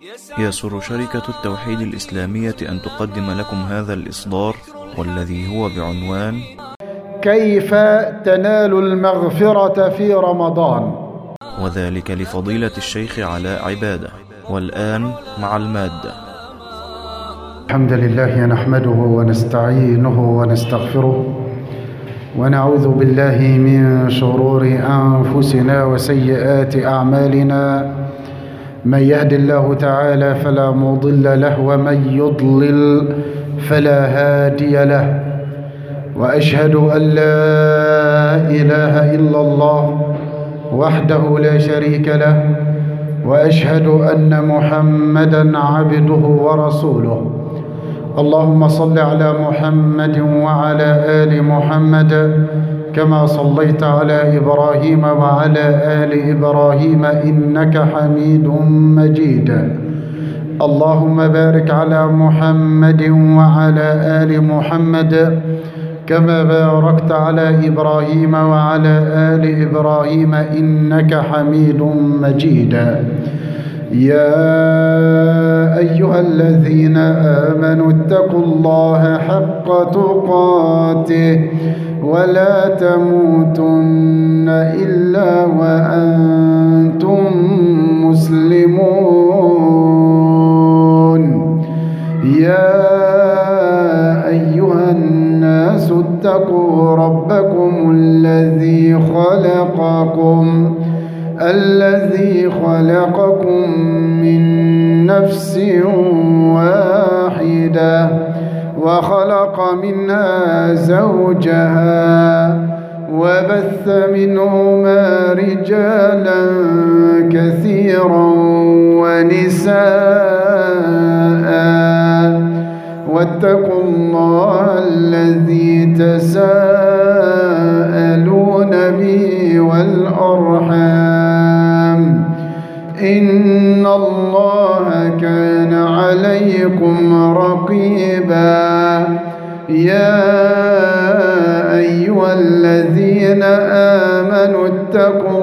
يسر شركة التوحيد الإسلامية أن تقدم لكم هذا الإصدار والذي هو بعنوان كيف تنال المغفرة في رمضان وذلك لفضيلة الشيخ علاء عبادة والآن مع المادة الحمد لله نحمده ونستعينه ونستغفره ونعوذ بالله من شرور أنفسنا وسيئات أعمالنا من يهد الله تعالى فلا مضل له ومن يضلل فلا هادي له وأشهد أن لا إله إلا الله وحده لا شريك له وأشهد أن محمدا عبده ورسوله اللهم صل على محمد وعلى آل محمد كما صليت على إبراهيم وعلى آل إبراهيم إنك حميد مجيد اللهم بارك على محمد وعلى آل محمد كما باركت على إبراهيم وعلى آل إبراهيم إنك حميد مجيد يا أيها الذين آمنوا اتقوا الله حق تقاته ولا تموتن إلا وأنتم مسلمون يا أيها الناس اتقوا ربكم الذي خلقكم الذي خلقكم من نفس واحدة وخلق منها زوجها وبث منهما رجالا كثيرا ونساء واتقوا الله الذي تساءلون به والأرحام إن الله كان عليكم رقيبا يا أيها الذين آمنوا اتقوا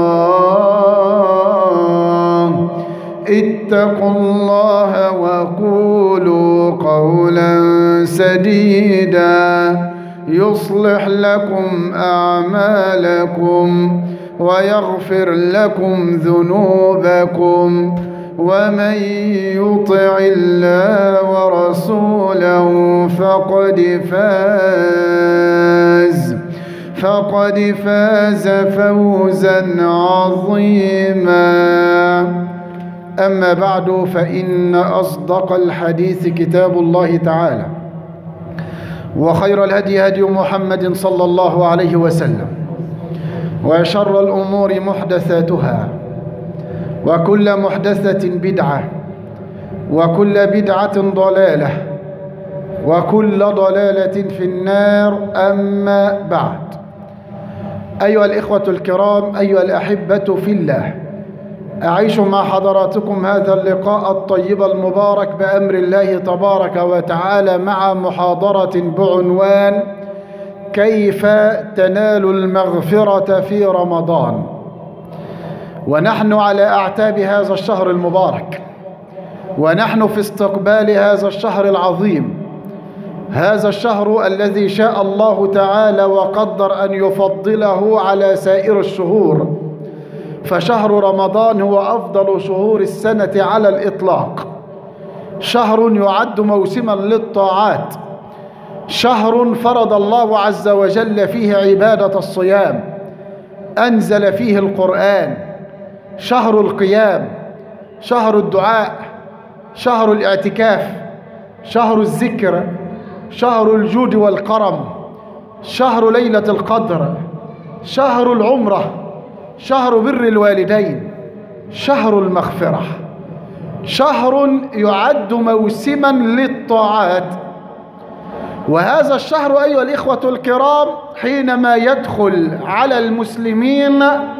الله اتقوا الله وقولوا قولا سديدا يصلح لكم أعمالكم ويغفر لكم ذنوبكم ومن يطع الله ورسوله فقد فاز فقد فاز فوزا عظيما أما بعد فإن أصدق الحديث كتاب الله تعالى وخير الهدي هدي محمد صلى الله عليه وسلم وشر الأمور محدثاتها وكل محدثة بدعة وكل بدعة ضلالة وكل ضلالة في النار أما بعد أيها الإخوة الكرام أيها الأحبة في الله أعيش مع حضراتكم هذا اللقاء الطيب المبارك بأمر الله تبارك وتعالى مع محاضرة بعنوان كيف تنال المغفرة في رمضان ونحن على أعتاب هذا الشهر المبارك ونحن في استقبال هذا الشهر العظيم هذا الشهر الذي شاء الله تعالى وقدر أن يفضله على سائر الشهور فشهر رمضان هو أفضل شهور السنة على الإطلاق شهر يعد موسما للطاعات شهر فرض الله عز وجل فيه عبادة الصيام أنزل فيه القرآن شهر القيام شهر الدعاء شهر الاعتكاف شهر الذكر شهر الجود والكرم شهر ليلة القدر شهر العمره شهر بر الوالدين شهر المغفرة شهر يعد موسما للطاعات وهذا الشهر أيها الإخوة الكرام حينما يدخل على المسلمين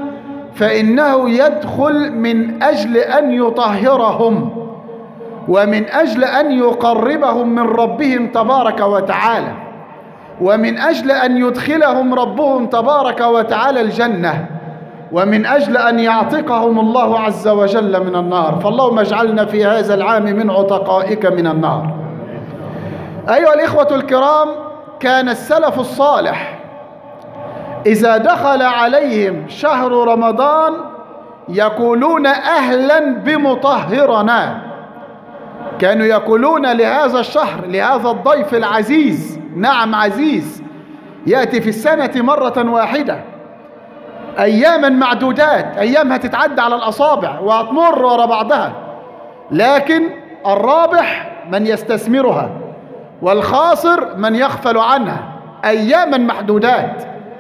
فإنه يدخل من أجل أن يطهرهم ومن أجل أن يقربهم من ربهم تبارك وتعالى ومن أجل أن يدخلهم ربهم تبارك وتعالى الجنة ومن أجل أن يعتقهم الله عز وجل من النار فاللهم اجعلنا في هذا العام من عتقائك من النار أيها الإخوة الكرام كان السلف الصالح إذا دخل عليهم شهر رمضان يقولون أهلا بمطهرنا كانوا يقولون لهذا الشهر لهذا الضيف العزيز نعم عزيز يأتي في السنة مرة واحدة أياما معدودات أيام هتتعدى على الأصابع وهتمر ورا بعضها لكن الرابح من يستثمرها والخاسر من يغفل عنها أياما محدودات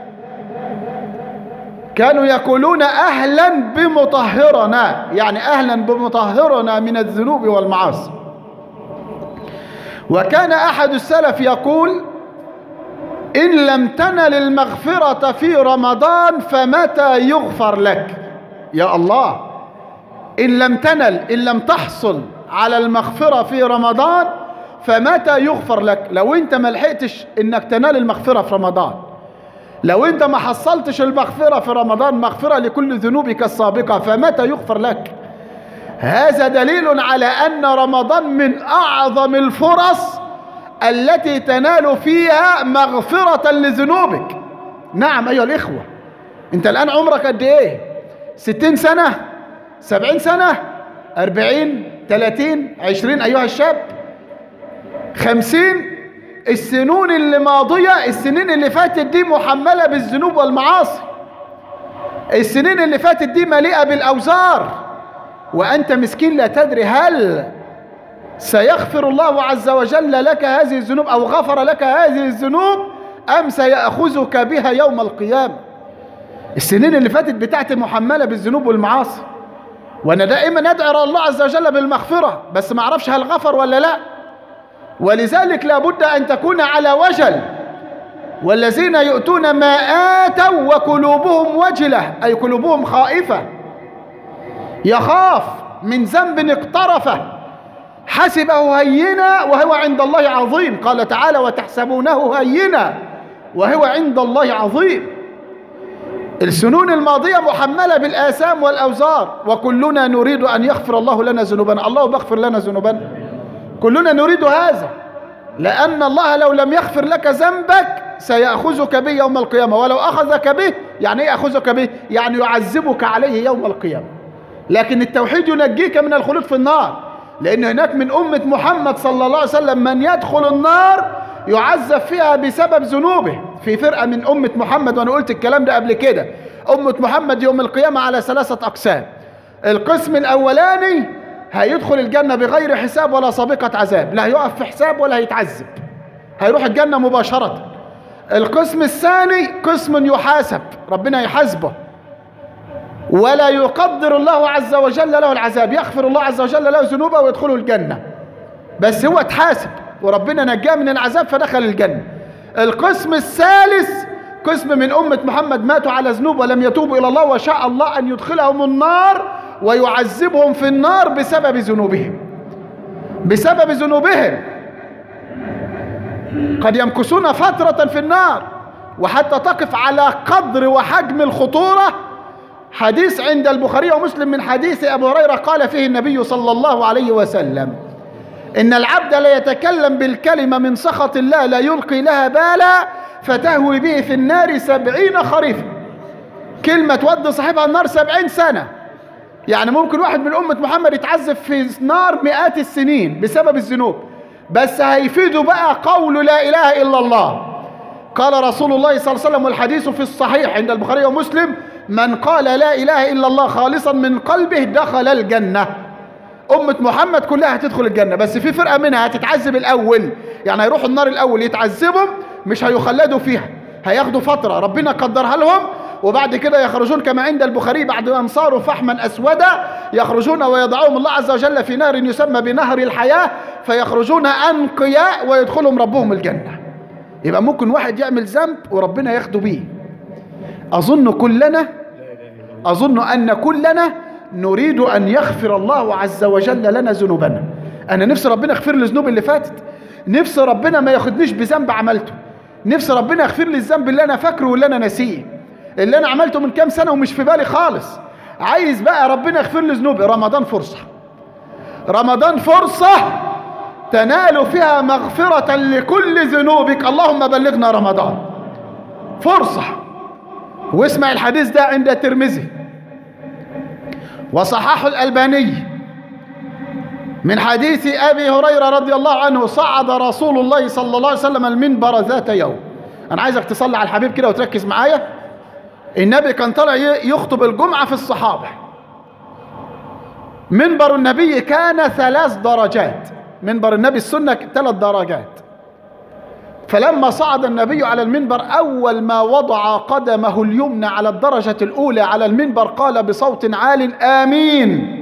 كانوا يقولون أهلا بمطهرنا يعني أهلا بمطهرنا من الذنوب والمعاصي وكان أحد السلف يقول إن لم تنل المغفرة في رمضان فمتى يغفر لك يا الله إن لم تنل إن لم تحصل على المغفرة في رمضان فمتى يغفر لك لو أنت ما لحقتش إنك تنال المغفرة في رمضان لو أنت ما حصلتش المغفرة في رمضان مغفرة لكل ذنوبك السابقة فمتى يغفر لك هذا دليل على أن رمضان من أعظم الفرص التي تنال فيها مغفرة لذنوبك نعم أيها الإخوة أنت الآن عمرك قد إيه ستين سنة سبعين سنة أربعين ثلاثين عشرين أيها الشاب خمسين السنون اللي ماضية السنين اللي فاتت دي محملة بالذنوب والمعاصي السنين اللي فاتت دي مليئة بالأوزار وأنت مسكين لا تدري هل سيغفر الله عز وجل لك هذه الذنوب أو غفر لك هذه الذنوب أم سيأخذك بها يوم القيامة السنين اللي فاتت بتاعتي محملة بالذنوب والمعاصي وأنا دائما أدعو الله عز وجل بالمغفرة بس ما أعرفش هل غفر ولا لا ولذلك لابد أن تكون على وجل والذين يؤتون ما آتوا وقلوبهم وجلة أي قلوبهم خائفة يخاف من ذنب اقترفه حسبه هينا وهو عند الله عظيم قال تعالى وتحسبونه هينا وهو عند الله عظيم السنون الماضية محملة بالآثام والأوزار وكلنا نريد أن يغفر الله لنا ذنوبنا الله بغفر لنا ذنوبنا كلنا نريد هذا لأن الله لو لم يغفر لك ذنبك سيأخذك به يوم القيامة ولو أخذك به يعني إيه يأخذك به يعني يعذبك عليه يوم القيامة لكن التوحيد ينجيك من الخلود في النار لأن هناك من أمة محمد صلى الله عليه وسلم من يدخل النار يعذب فيها بسبب ذنوبه في فرقة من أمة محمد وأنا قلت الكلام ده قبل كده أمة محمد يوم القيامة على ثلاثة أقسام القسم الأولاني هيدخل الجنة بغير حساب ولا سابقة عذاب لا هيقف في حساب ولا هيتعذب هيروح الجنة مباشرة القسم الثاني قسم يحاسب ربنا يحاسبه ولا يقدر الله عز وجل له العذاب يغفر الله عز وجل له ذنوبه ويدخله الجنة بس هو اتحاسب وربنا نجاه من العذاب فدخل الجنة القسم الثالث قسم من أمة محمد ماتوا على ذنوب ولم يتوبوا إلى الله وشاء الله أن يدخلهم النار ويعذبهم في النار بسبب ذنوبهم بسبب ذنوبهم قد يمكثون فترة في النار وحتى تقف على قدر وحجم الخطورة حديث عند البخاري ومسلم من حديث أبو هريرة قال فيه النبي صلى الله عليه وسلم إن العبد لا يتكلم بالكلمة من سخط الله لا يلقي لها بالا فتهوي به في النار سبعين خريفا كلمة تودي صاحبها النار سبعين سنة يعني ممكن واحد من أمة محمد يتعذب في نار مئات السنين بسبب الذنوب بس هيفيده بقى قول لا إله إلا الله قال رسول الله صلى الله عليه وسلم والحديث في الصحيح عند البخاري ومسلم من قال لا إله إلا الله خالصا من قلبه دخل الجنة أمة محمد كلها هتدخل الجنة بس في فرقة منها هتتعذب الأول يعني هيروحوا النار الأول يتعذبوا مش هيخلدوا فيها هياخدوا فترة ربنا قدرها لهم وبعد كده يخرجون كما عند البخاري بعد أن صاروا فحما أسودا يخرجون ويضعهم الله عز وجل في نهر يسمى بنهر الحياة فيخرجون أنقياء ويدخلهم ربهم الجنة يبقى ممكن واحد يعمل ذنب وربنا ياخده بيه أظن كلنا أظن أن كلنا نريد أن يغفر الله عز وجل لنا ذنوبنا أنا نفسي ربنا يغفر لي الذنوب اللي فاتت نفسي ربنا ما ياخدنيش بذنب عملته نفسي ربنا يغفر لي الذنب اللي أنا فاكره واللي أنا ناسيه اللي انا عملته من كام سنه ومش في بالي خالص عايز بقى ربنا يغفر لي ذنوبي رمضان فرصه رمضان فرصه تنال فيها مغفره لكل ذنوبك اللهم بلغنا رمضان فرصه واسمع الحديث ده عند الترمذي وصححه الالباني من حديث ابي هريره رضي الله عنه صعد رسول الله صلى الله عليه وسلم المنبر ذات يوم انا عايزك تصلي على الحبيب كده وتركز معايا النبي كان طالع يخطب الجمعه في الصحابه منبر النبي كان ثلاث درجات منبر النبي السنه ثلاث درجات فلما صعد النبي على المنبر اول ما وضع قدمه اليمنى على الدرجه الاولى على المنبر قال بصوت عال امين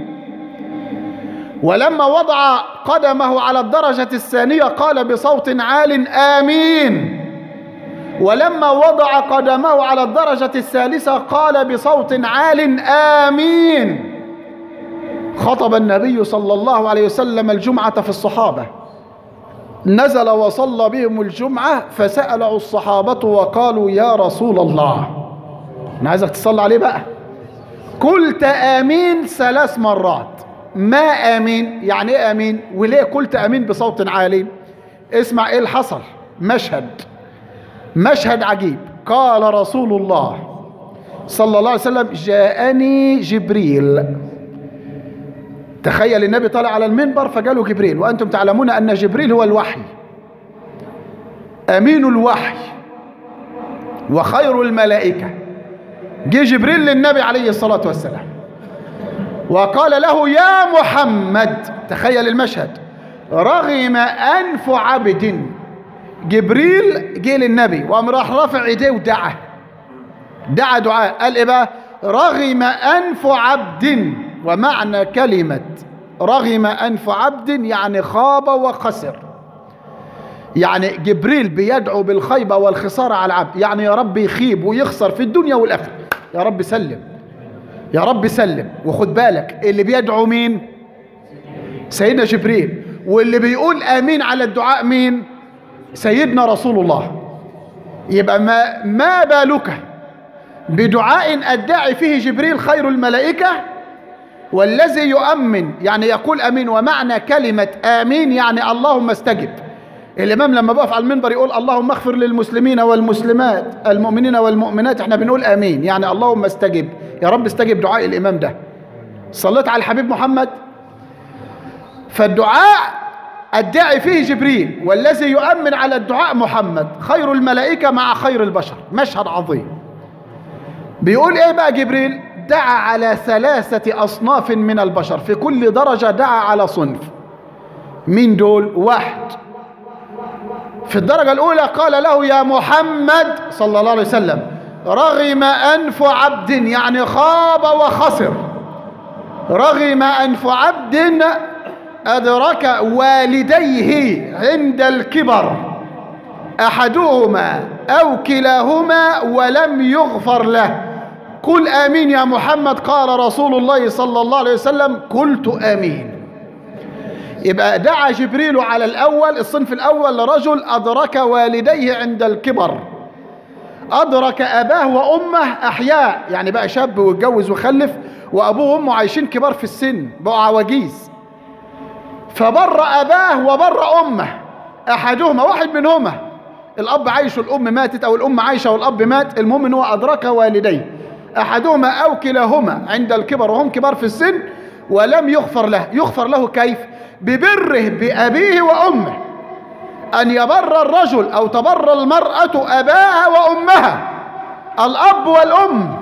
ولما وضع قدمه على الدرجة الثانية قال بصوت عال آمين ولما وضع قدمه على الدرجة الثالثة قال بصوت عال آمين خطب النبي صلى الله عليه وسلم الجمعة في الصحابة نزل وصلى بهم الجمعة فسأله الصحابة وقالوا يا رسول الله أنا عايزك تصلي عليه بقى قلت آمين ثلاث مرات ما امين يعني ايه امين وليه قلت امين بصوت عالي اسمع ايه اللي حصل مشهد مشهد عجيب قال رسول الله صلى الله عليه وسلم جاءني جبريل تخيل النبي طلع على المنبر فقالوا جبريل وانتم تعلمون ان جبريل هو الوحي امين الوحي وخير الملائكه جه جبريل للنبي عليه الصلاه والسلام وقال له يا محمد تخيل المشهد رغم أنف عبد جبريل جه للنبي وقام راح رافع ايديه ودعا دعا دعاء قال ايه بقى رغم أنف عبد ومعنى كلمة رغم أنف عبد يعني خاب وخسر يعني جبريل بيدعو بالخيبة والخسارة على العبد يعني يا رب يخيب ويخسر في الدنيا والآخرة يا رب سلم يا رب سلم وخد بالك اللي بيدعو مين سيدنا جبريل واللي بيقول امين على الدعاء مين سيدنا رسول الله يبقى ما, ما بالك بدعاء ادعي فيه جبريل خير الملائكه والذي يؤمن يعني يقول امين ومعنى كلمه امين يعني اللهم استجب الامام لما بقف على المنبر يقول اللهم اغفر للمسلمين والمسلمات المؤمنين والمؤمنات احنا بنقول امين يعني اللهم استجب يا رب استجب دعاء الامام ده صليت على الحبيب محمد فالدعاء ادعي فيه جبريل والذي يؤمن على الدعاء محمد خير الملائكه مع خير البشر مشهد عظيم بيقول ايه بقى جبريل دعا على ثلاثه اصناف من البشر في كل درجه دعا على صنف مين دول واحد في الدرجة الأولى قال له يا محمد صلى الله عليه وسلم رغم أنف عبد يعني خاب وخسر رغم أنف عبد أدرك والديه عند الكبر أحدهما أو كلاهما ولم يغفر له قل آمين يا محمد قال رسول الله صلى الله عليه وسلم قلت آمين يبقى دعا جبريل على الأول الصنف الأول لرجل أدرك والديه عند الكبر أدرك أباه وأمه أحياء يعني بقى شاب واتجوز وخلف وأبوه وأمه عايشين كبار في السن بقوا عواجيز فبر أباه وبر أمه أحدهما واحد منهما الأب عايش والأم ماتت أو الأم عايشة والأب مات المهم إن هو أدرك والديه أحدهما أو كلاهما عند الكبر وهم كبار في السن ولم يغفر له يغفر له كيف ببره بأبيه وأمه أن يبر الرجل أو تبر المرأة أباها وأمها الأب والأم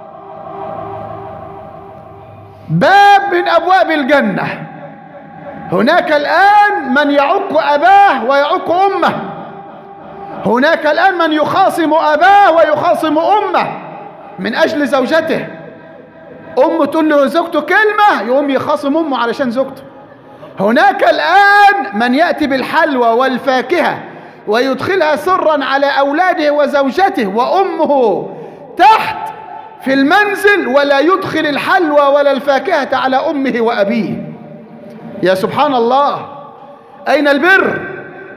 باب من أبواب الجنة هناك الآن من يعق أباه ويعق أمه هناك الآن من يخاصم أباه ويخاصم أمه من أجل زوجته أمه تقول له زوجته كلمة يقوم يخاصم أمه علشان زوجته هناك الآن من يأتي بالحلوى والفاكهة ويدخلها سرا على أولاده وزوجته وأمه تحت في المنزل ولا يدخل الحلوى ولا الفاكهة على أمه وأبيه يا سبحان الله أين البر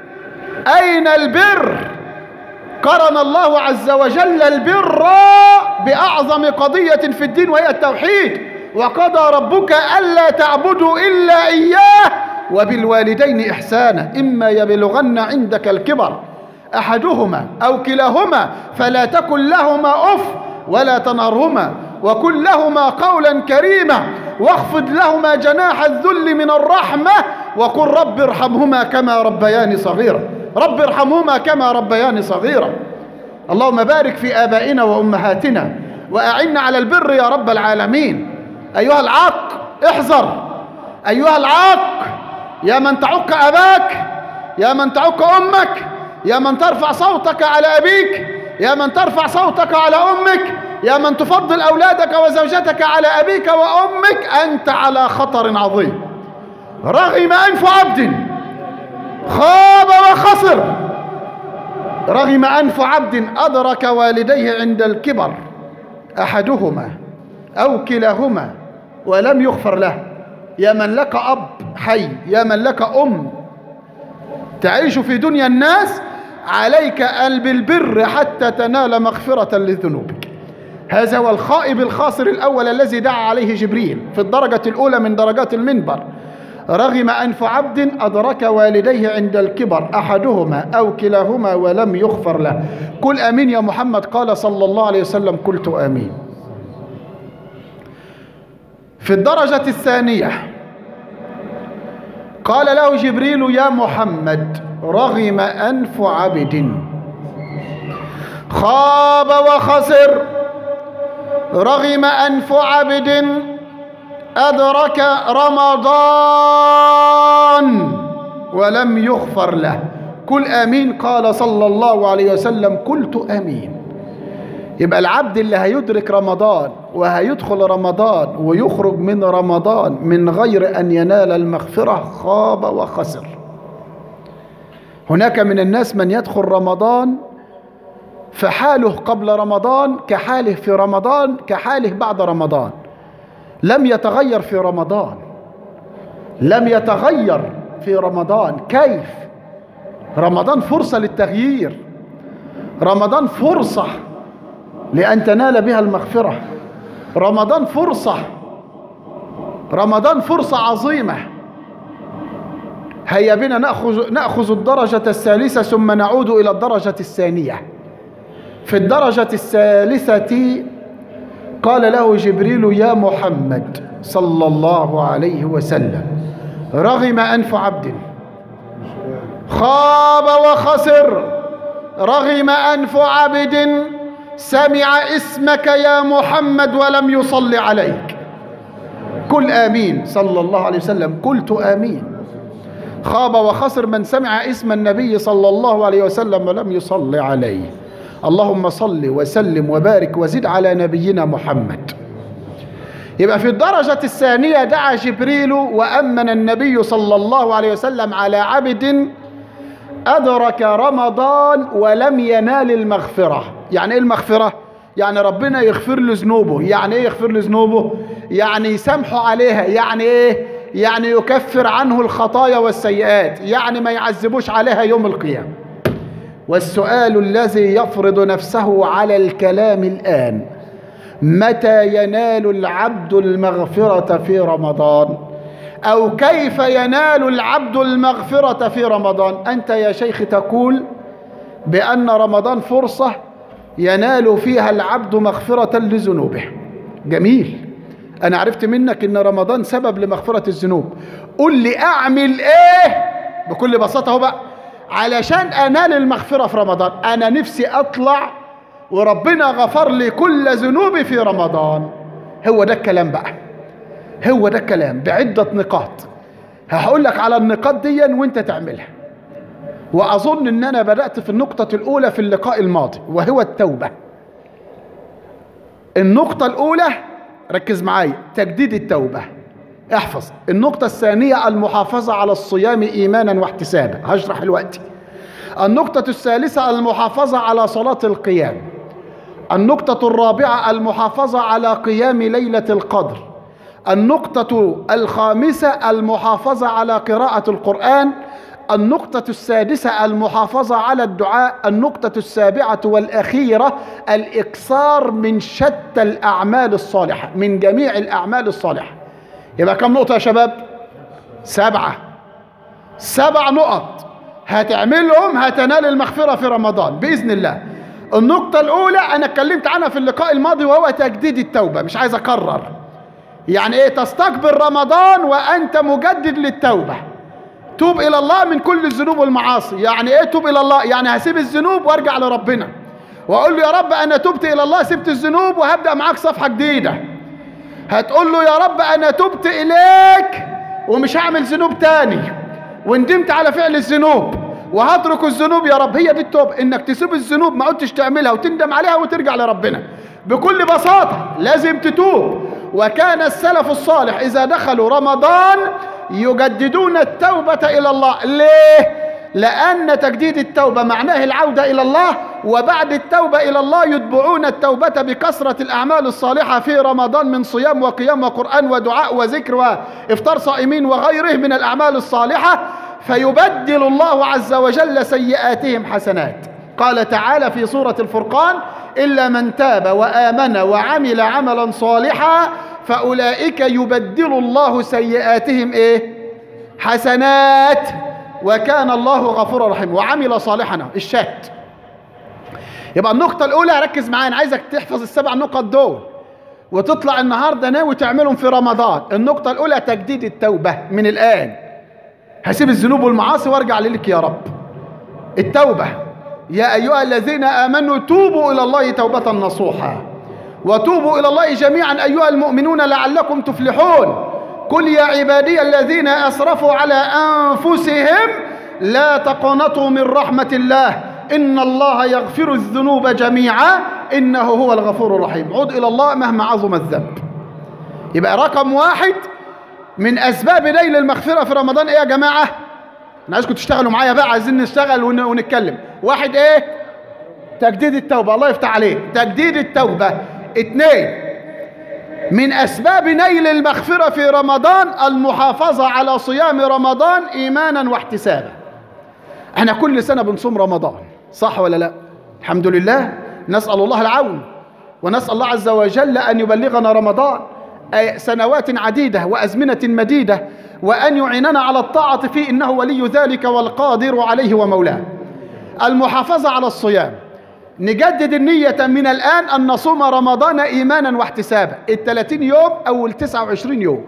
أين البر قرن الله عز وجل البر بأعظم قضية في الدين وهي التوحيد وقضى ربك ألا تعبدوا إلا إياه وبالوالدين إحسانا إما يبلغن عندك الكبر أحدهما أو كلاهما فلا تكن لهما أف ولا تنهرهما وكن لهما قولا كريما واخفض لهما جناح الذل من الرحمة وقل رب ارحمهما كما ربياني صغيرا رب ارحمهما كما ربياني صغيرا اللهم بارك في آبائنا وأمهاتنا وأعنا على البر يا رب العالمين أيها العاق احذر أيها العاق يا من تعق أباك يا من تعق أمك يا من ترفع صوتك على أبيك يا من ترفع صوتك على أمك يا من تفضل أولادك وزوجتك على أبيك وأمك أنت على خطر عظيم رغم أنف عبد خاب وخسر رغم أنف عبد أدرك والديه عند الكبر أحدهما أو كلاهما ولم يغفر له يا من لك أب حي يا من لك أم تعيش في دنيا الناس عليك أن بالبر حتى تنال مغفرة لذنوبك هذا هو الخائب الخاسر الأول الذي دعا عليه جبريل في الدرجة الأولى من درجات المنبر رغم أنف عبد أدرك والديه عند الكبر أحدهما أو كلاهما ولم يغفر له قل آمين يا محمد قال صلى الله عليه وسلم قلت آمين في الدرجة الثانية قال له جبريل يا محمد رغم أنف عبد خاب وخسر رغم أنف عبد أدرك رمضان ولم يغفر له كل آمين قال صلى الله عليه وسلم قلت آمين يبقى العبد اللي هيدرك رمضان وهيدخل رمضان ويخرج من رمضان من غير أن ينال المغفرة خاب وخسر هناك من الناس من يدخل رمضان فحاله قبل رمضان كحاله في رمضان كحاله بعد رمضان لم يتغير في رمضان لم يتغير في رمضان كيف رمضان فرصة للتغيير رمضان فرصة لأن تنال بها المغفرة رمضان فرصة رمضان فرصة عظيمة هيا بنا نأخذ, نأخذ الدرجة الثالثة ثم نعود إلى الدرجة الثانية في الدرجة الثالثة قال له جبريل يا محمد صلى الله عليه وسلم رغم أنف عبد خاب وخسر رغم أنف عبد سمع اسمك يا محمد ولم يصل عليك قل آمين صلى الله عليه وسلم قلت آمين خاب وخسر من سمع اسم النبي صلى الله عليه وسلم ولم يصل عليه اللهم صل وسلم وبارك وزد على نبينا محمد يبقى في الدرجة الثانية دعا جبريل وأمن النبي صلى الله عليه وسلم على عبد أدرك رمضان ولم ينال المغفرة يعني إيه المغفرة؟ يعني ربنا يغفر له ذنوبه يعني إيه يغفر له ذنوبه؟ يعني يسامحه عليها يعني إيه؟ يعني يكفر عنه الخطايا والسيئات يعني ما يعذبوش عليها يوم القيامة والسؤال الذي يفرض نفسه على الكلام الآن متى ينال العبد المغفرة في رمضان أو كيف ينال العبد المغفرة في رمضان أنت يا شيخ تقول بأن رمضان فرصة ينال فيها العبد مغفرة لذنوبه جميل أنا عرفت منك أن رمضان سبب لمغفرة الذنوب قل لي أعمل إيه بكل بساطة هو بقى علشان أنال المغفرة في رمضان أنا نفسي أطلع وربنا غفر لي كل ذنوبي في رمضان هو ده الكلام بقى هو ده الكلام بعدة نقاط هقول لك على النقاط دي وانت تعملها وأظن أن أنا بدأت في النقطة الأولى في اللقاء الماضي وهو التوبة النقطة الأولى ركز معايا تجديد التوبة احفظ النقطة الثانية المحافظة على الصيام إيمانا واحتسابا هشرح الوقت النقطة الثالثة المحافظة على صلاة القيام النقطة الرابعة المحافظة على قيام ليلة القدر النقطة الخامسة المحافظة على قراءة القرآن النقطة السادسة المحافظة على الدعاء النقطة السابعة والأخيرة الإكثار من شتى الأعمال الصالحة من جميع الأعمال الصالحة يبقى كم نقطة يا شباب سبعة سبع نقط هتعملهم هتنال المغفرة في رمضان بإذن الله النقطة الأولى أنا اتكلمت عنها في اللقاء الماضي وهو تجديد التوبة مش عايز أكرر يعني إيه تستقبل رمضان وأنت مجدد للتوبة توب إلى الله من كل الذنوب والمعاصي يعني إيه توب إلى الله يعني هسيب الذنوب وأرجع لربنا وأقول له يا رب أنا تبت إلى الله سبت الذنوب وهبدأ معاك صفحة جديدة هتقول له يا رب أنا تبت إليك ومش هعمل ذنوب تاني وندمت على فعل الذنوب وهترك الذنوب يا رب هي دي التوبة انك تسيب الذنوب ما قلتش تعملها وتندم عليها وترجع لربنا بكل بساطة لازم تتوب وكان السلف الصالح إذا دخلوا رمضان يجددون التوبة إلى الله ليه؟ لأن تجديد التوبة معناه العودة إلى الله وبعد التوبة إلى الله يتبعون التوبة بكثرة الأعمال الصالحة في رمضان من صيام وقيام وقرآن ودعاء وذكر وإفطار صائمين وغيره من الأعمال الصالحة فيبدل الله عز وجل سيئاتهم حسنات قال تعالى في سورة الفرقان إلا من تاب وآمن وعمل عملا صالحا فأولئك يبدل الله سيئاتهم إيه حسنات وكان الله غفورا رحيما وعمل صالحا الشاهد يبقى النقطة الأولى ركز معايا أنا عايزك تحفظ السبع نقط دول وتطلع النهاردة ناوي تعملهم في رمضان النقطة الأولى تجديد التوبة من الآن هسيب الذنوب والمعاصي وارجع لك يا رب التوبة يا أيها الذين آمنوا توبوا إلى الله توبة نصوحا وتوبوا إلى الله جميعا أيها المؤمنون لعلكم تفلحون قل يا عبادي الذين أسرفوا على أنفسهم لا تقنطوا من رحمة الله إن الله يغفر الذنوب جميعا إنه هو الغفور الرحيم عود إلى الله مهما عظم الذنب يبقى رقم واحد من أسباب نيل المغفرة في رمضان إيه يا جماعة أنا عايزكم تشتغلوا معايا بقى عايزين نشتغل ون- ونتكلم واحد إيه تجديد التوبة الله يفتح عليك تجديد التوبة اتنين من أسباب نيل المغفرة في رمضان المحافظة على صيام رمضان إيمانا واحتسابا احنا كل سنة بنصوم رمضان صح ولا لا الحمد لله نسأل الله العون ونسأل الله عز وجل أن يبلغنا رمضان أي سنوات عديدة وأزمنة مديدة وأن يعيننا على الطاعة فيه إنه ولي ذلك والقادر عليه ومولاه المحافظة على الصيام نجدد النية من الآن أن نصوم رمضان إيمانا واحتسابا الثلاثين يوم أو التسعة وعشرين يوم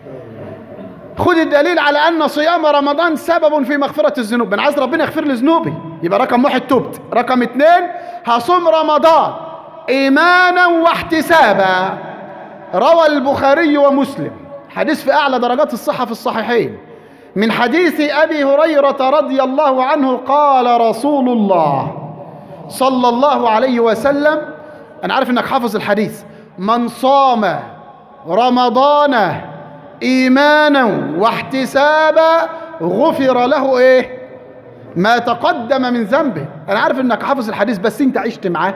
خد الدليل على أن صيام رمضان سبب في مغفرة الذنوب أنا عايز ربنا يغفر لي ذنوبي يبقى رقم واحد تبت رقم اتنين هصوم رمضان إيمانا واحتسابا روى البخاري ومسلم حديث في أعلى درجات الصحة في الصحيحين من حديث أبي هريرة رضي الله عنه قال رسول الله صلى الله عليه وسلم أنا عارف إنك حافظ الحديث من صام رمضان إيمانا واحتسابا غفر له إيه ما تقدم من ذنبه أنا عارف إنك حافظ الحديث بس أنت عشت معاه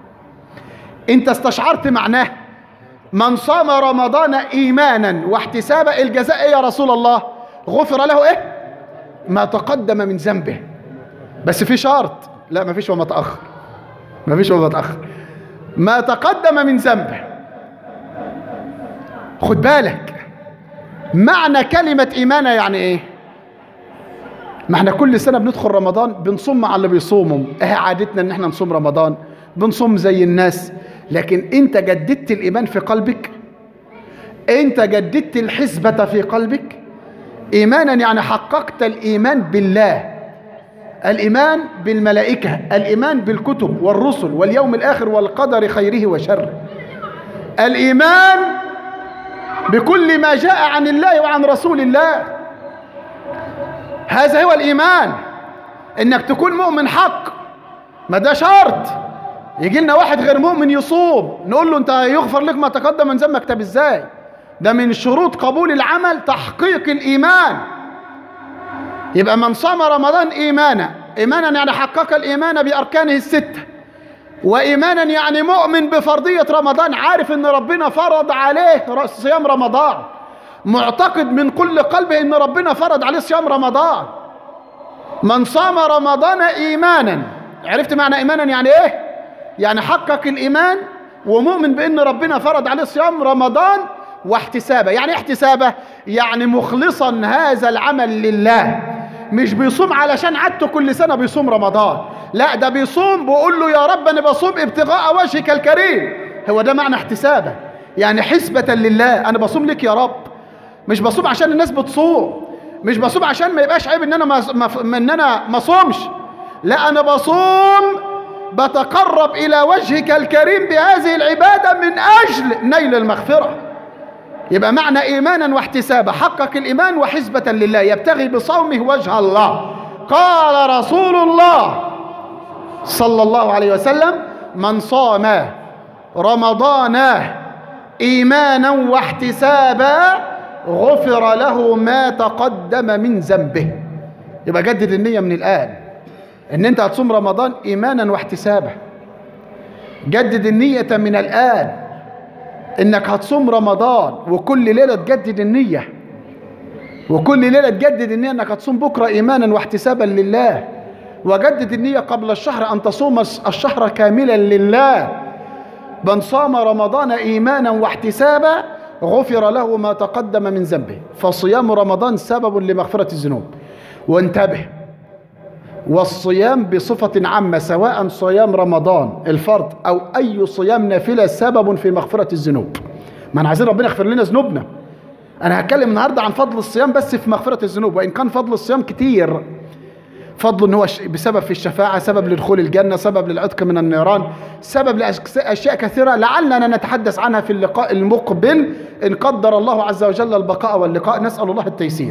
أنت استشعرت معناه من صام رمضان إيمانا واحتسابا الجزاء إيه يا رسول الله غفر له إيه ما تقدم من ذنبه بس في شرط لا ما فيش وما تأخر ما فيش وما تأخر ما تقدم من ذنبه خد بالك معنى كلمة إيمانة يعني إيه ما احنا كل سنة بندخل رمضان بنصوم مع اللي بيصوموا اهي عادتنا ان احنا نصوم رمضان بنصوم زي الناس لكن انت جددت الإيمان في قلبك انت جددت الحسبة في قلبك إيمانا يعني حققت الإيمان بالله الإيمان بالملائكة الإيمان بالكتب والرسل واليوم الآخر والقدر خيره وشره الإيمان بكل ما جاء عن الله وعن رسول الله هذا هو الإيمان إنك تكون مؤمن حق ما ده شرط يجي لنا واحد غير مؤمن يصوم نقول له أنت يغفر لك ما تقدم من ذنبك طب إزاي ده من شروط قبول العمل تحقيق الإيمان يبقى من صام رمضان إيمانا إيمانا يعني حقق الإيمان بأركانه الستة وإيمانا يعني مؤمن بفرضية رمضان عارف إن ربنا فرض عليه صيام رمضان معتقد من كل قلبه إن ربنا فرض عليه صيام رمضان من صام رمضان ايمانا عرفت معنى ايمانا يعني ايه يعني حقق الايمان ومؤمن بان ربنا فرض عليه صيام رمضان واحتسابه يعني ايه احتسابه يعني مخلصا هذا العمل لله مش بيصوم علشان عادته كل سنه بيصوم رمضان لا ده بيصوم بيقول له يا رب انا بصوم ابتغاء وجهك الكريم هو ده معنى احتسابه يعني حسبة لله انا بصوم لك يا رب مش بصوم عشان الناس بتصوم مش بصوم عشان ما يبقاش عيب ان انا ما ما ان انا ما صومش لا انا بصوم بتقرب الى وجهك الكريم بهذه العباده من اجل نيل المغفره يبقى معنى ايمانا واحتسابا حقق الايمان وحسبه لله يبتغي بصومه وجه الله قال رسول الله صلى الله عليه وسلم من صام رمضان ايمانا واحتسابا غفر له ما تقدم من ذنبه يبقى جدد النيه من الان ان انت هتصوم رمضان ايمانا واحتسابا جدد النيه من الان انك هتصوم رمضان وكل ليله تجدد النيه وكل ليله تجدد النيه انك هتصوم بكره ايمانا واحتسابا لله وجدد النيه قبل الشهر ان تصوم الشهر كاملا لله من صام رمضان ايمانا واحتسابا غفر له ما تقدم من ذنبه فصيام رمضان سبب لمغفره الذنوب وانتبه والصيام بصفة عامة سواء صيام رمضان الفرض أو أي صيام نافلة سبب في مغفرة الذنوب ما أنا عايزين ربنا يغفر لنا ذنوبنا أنا هتكلم النهاردة عن فضل الصيام بس في مغفرة الذنوب وإن كان فضل الصيام كتير فضل ان هو بسبب في الشفاعة سبب لدخول الجنة سبب للعتق من النيران سبب لأشياء كثيرة لعلنا نتحدث عنها في اللقاء المقبل إن قدر الله عز وجل البقاء واللقاء نسأل الله التيسير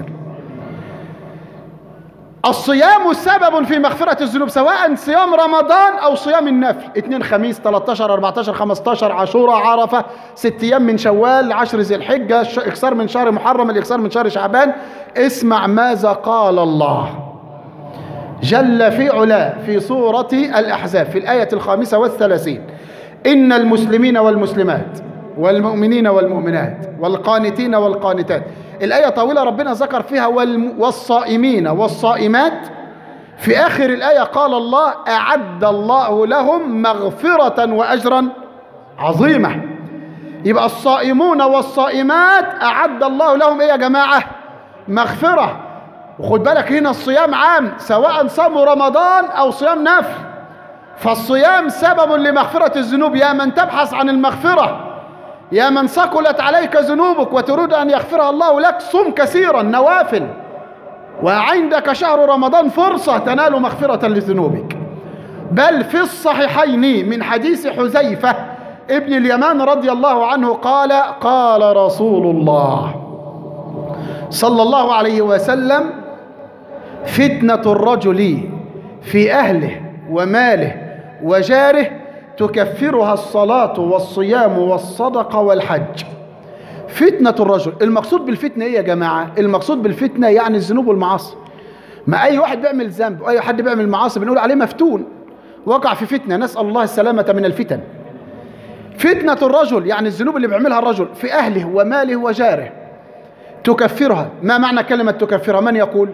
الصيام سبب في مغفرة الذنوب سواء صيام رمضان أو صيام النفل اثنين خميس 13 14 15 عاشوراء عرفة ست أيام من شوال عشر ذي الحجة إكثار من شهر محرم الإكثار من شهر شعبان اسمع ماذا قال الله جل في علاه في سورة الأحزاب في الآية الخامسة والثلاثين إن المسلمين والمسلمات والمؤمنين والمؤمنات والقانتين والقانتات الآية طويلة ربنا ذكر فيها والصائمين والصائمات في آخر الآية قال الله أعد الله لهم مغفرة وأجرا عظيمة يبقى الصائمون والصائمات أعد الله لهم إيه يا جماعة مغفرة وخد بالك هنا الصيام عام سواء صاموا رمضان أو صيام نفل فالصيام سبب لمغفرة الذنوب يا من تبحث عن المغفرة يا من ثقلت عليك ذنوبك وتريد أن يغفرها الله لك صم كثيرا نوافل وعندك شهر رمضان فرصة تنال مغفرة لذنوبك بل في الصحيحين من حديث حذيفة ابن اليمان رضي الله عنه قال قال رسول الله صلى الله عليه وسلم فتنة الرجل في أهله وماله وجاره تكفرها الصلاة والصيام والصدقة والحج فتنة الرجل المقصود بالفتنة ايه يا جماعة المقصود بالفتنة يعني الذنوب والمعاصي ما اي واحد بيعمل ذنب واي حد بيعمل معاصي بنقول عليه مفتون وقع في فتنة نسأل الله السلامة من الفتن فتنة الرجل يعني الذنوب اللي بيعملها الرجل في أهله وماله وجاره تكفرها ما معنى كلمة تكفرها من يقول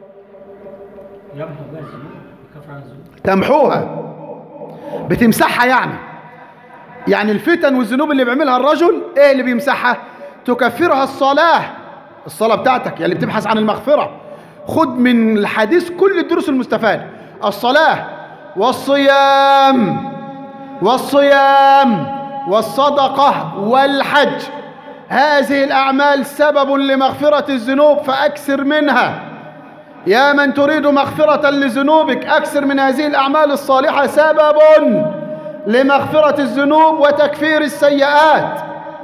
تمحوها بتمسحها يعني يعني الفتن والذنوب اللي بيعملها الرجل ايه اللي بيمسحها تكفرها الصلاة الصلاة بتاعتك يعني بتبحث عن المغفرة خد من الحديث كل الدروس المستفادة الصلاة والصيام والصيام والصدقة والحج هذه الأعمال سبب لمغفرة الذنوب فأكثر منها يا من تريد مغفرة لذنوبك أكثر من هذه الأعمال الصالحة سبب لمغفرة الذنوب وتكفير السيئات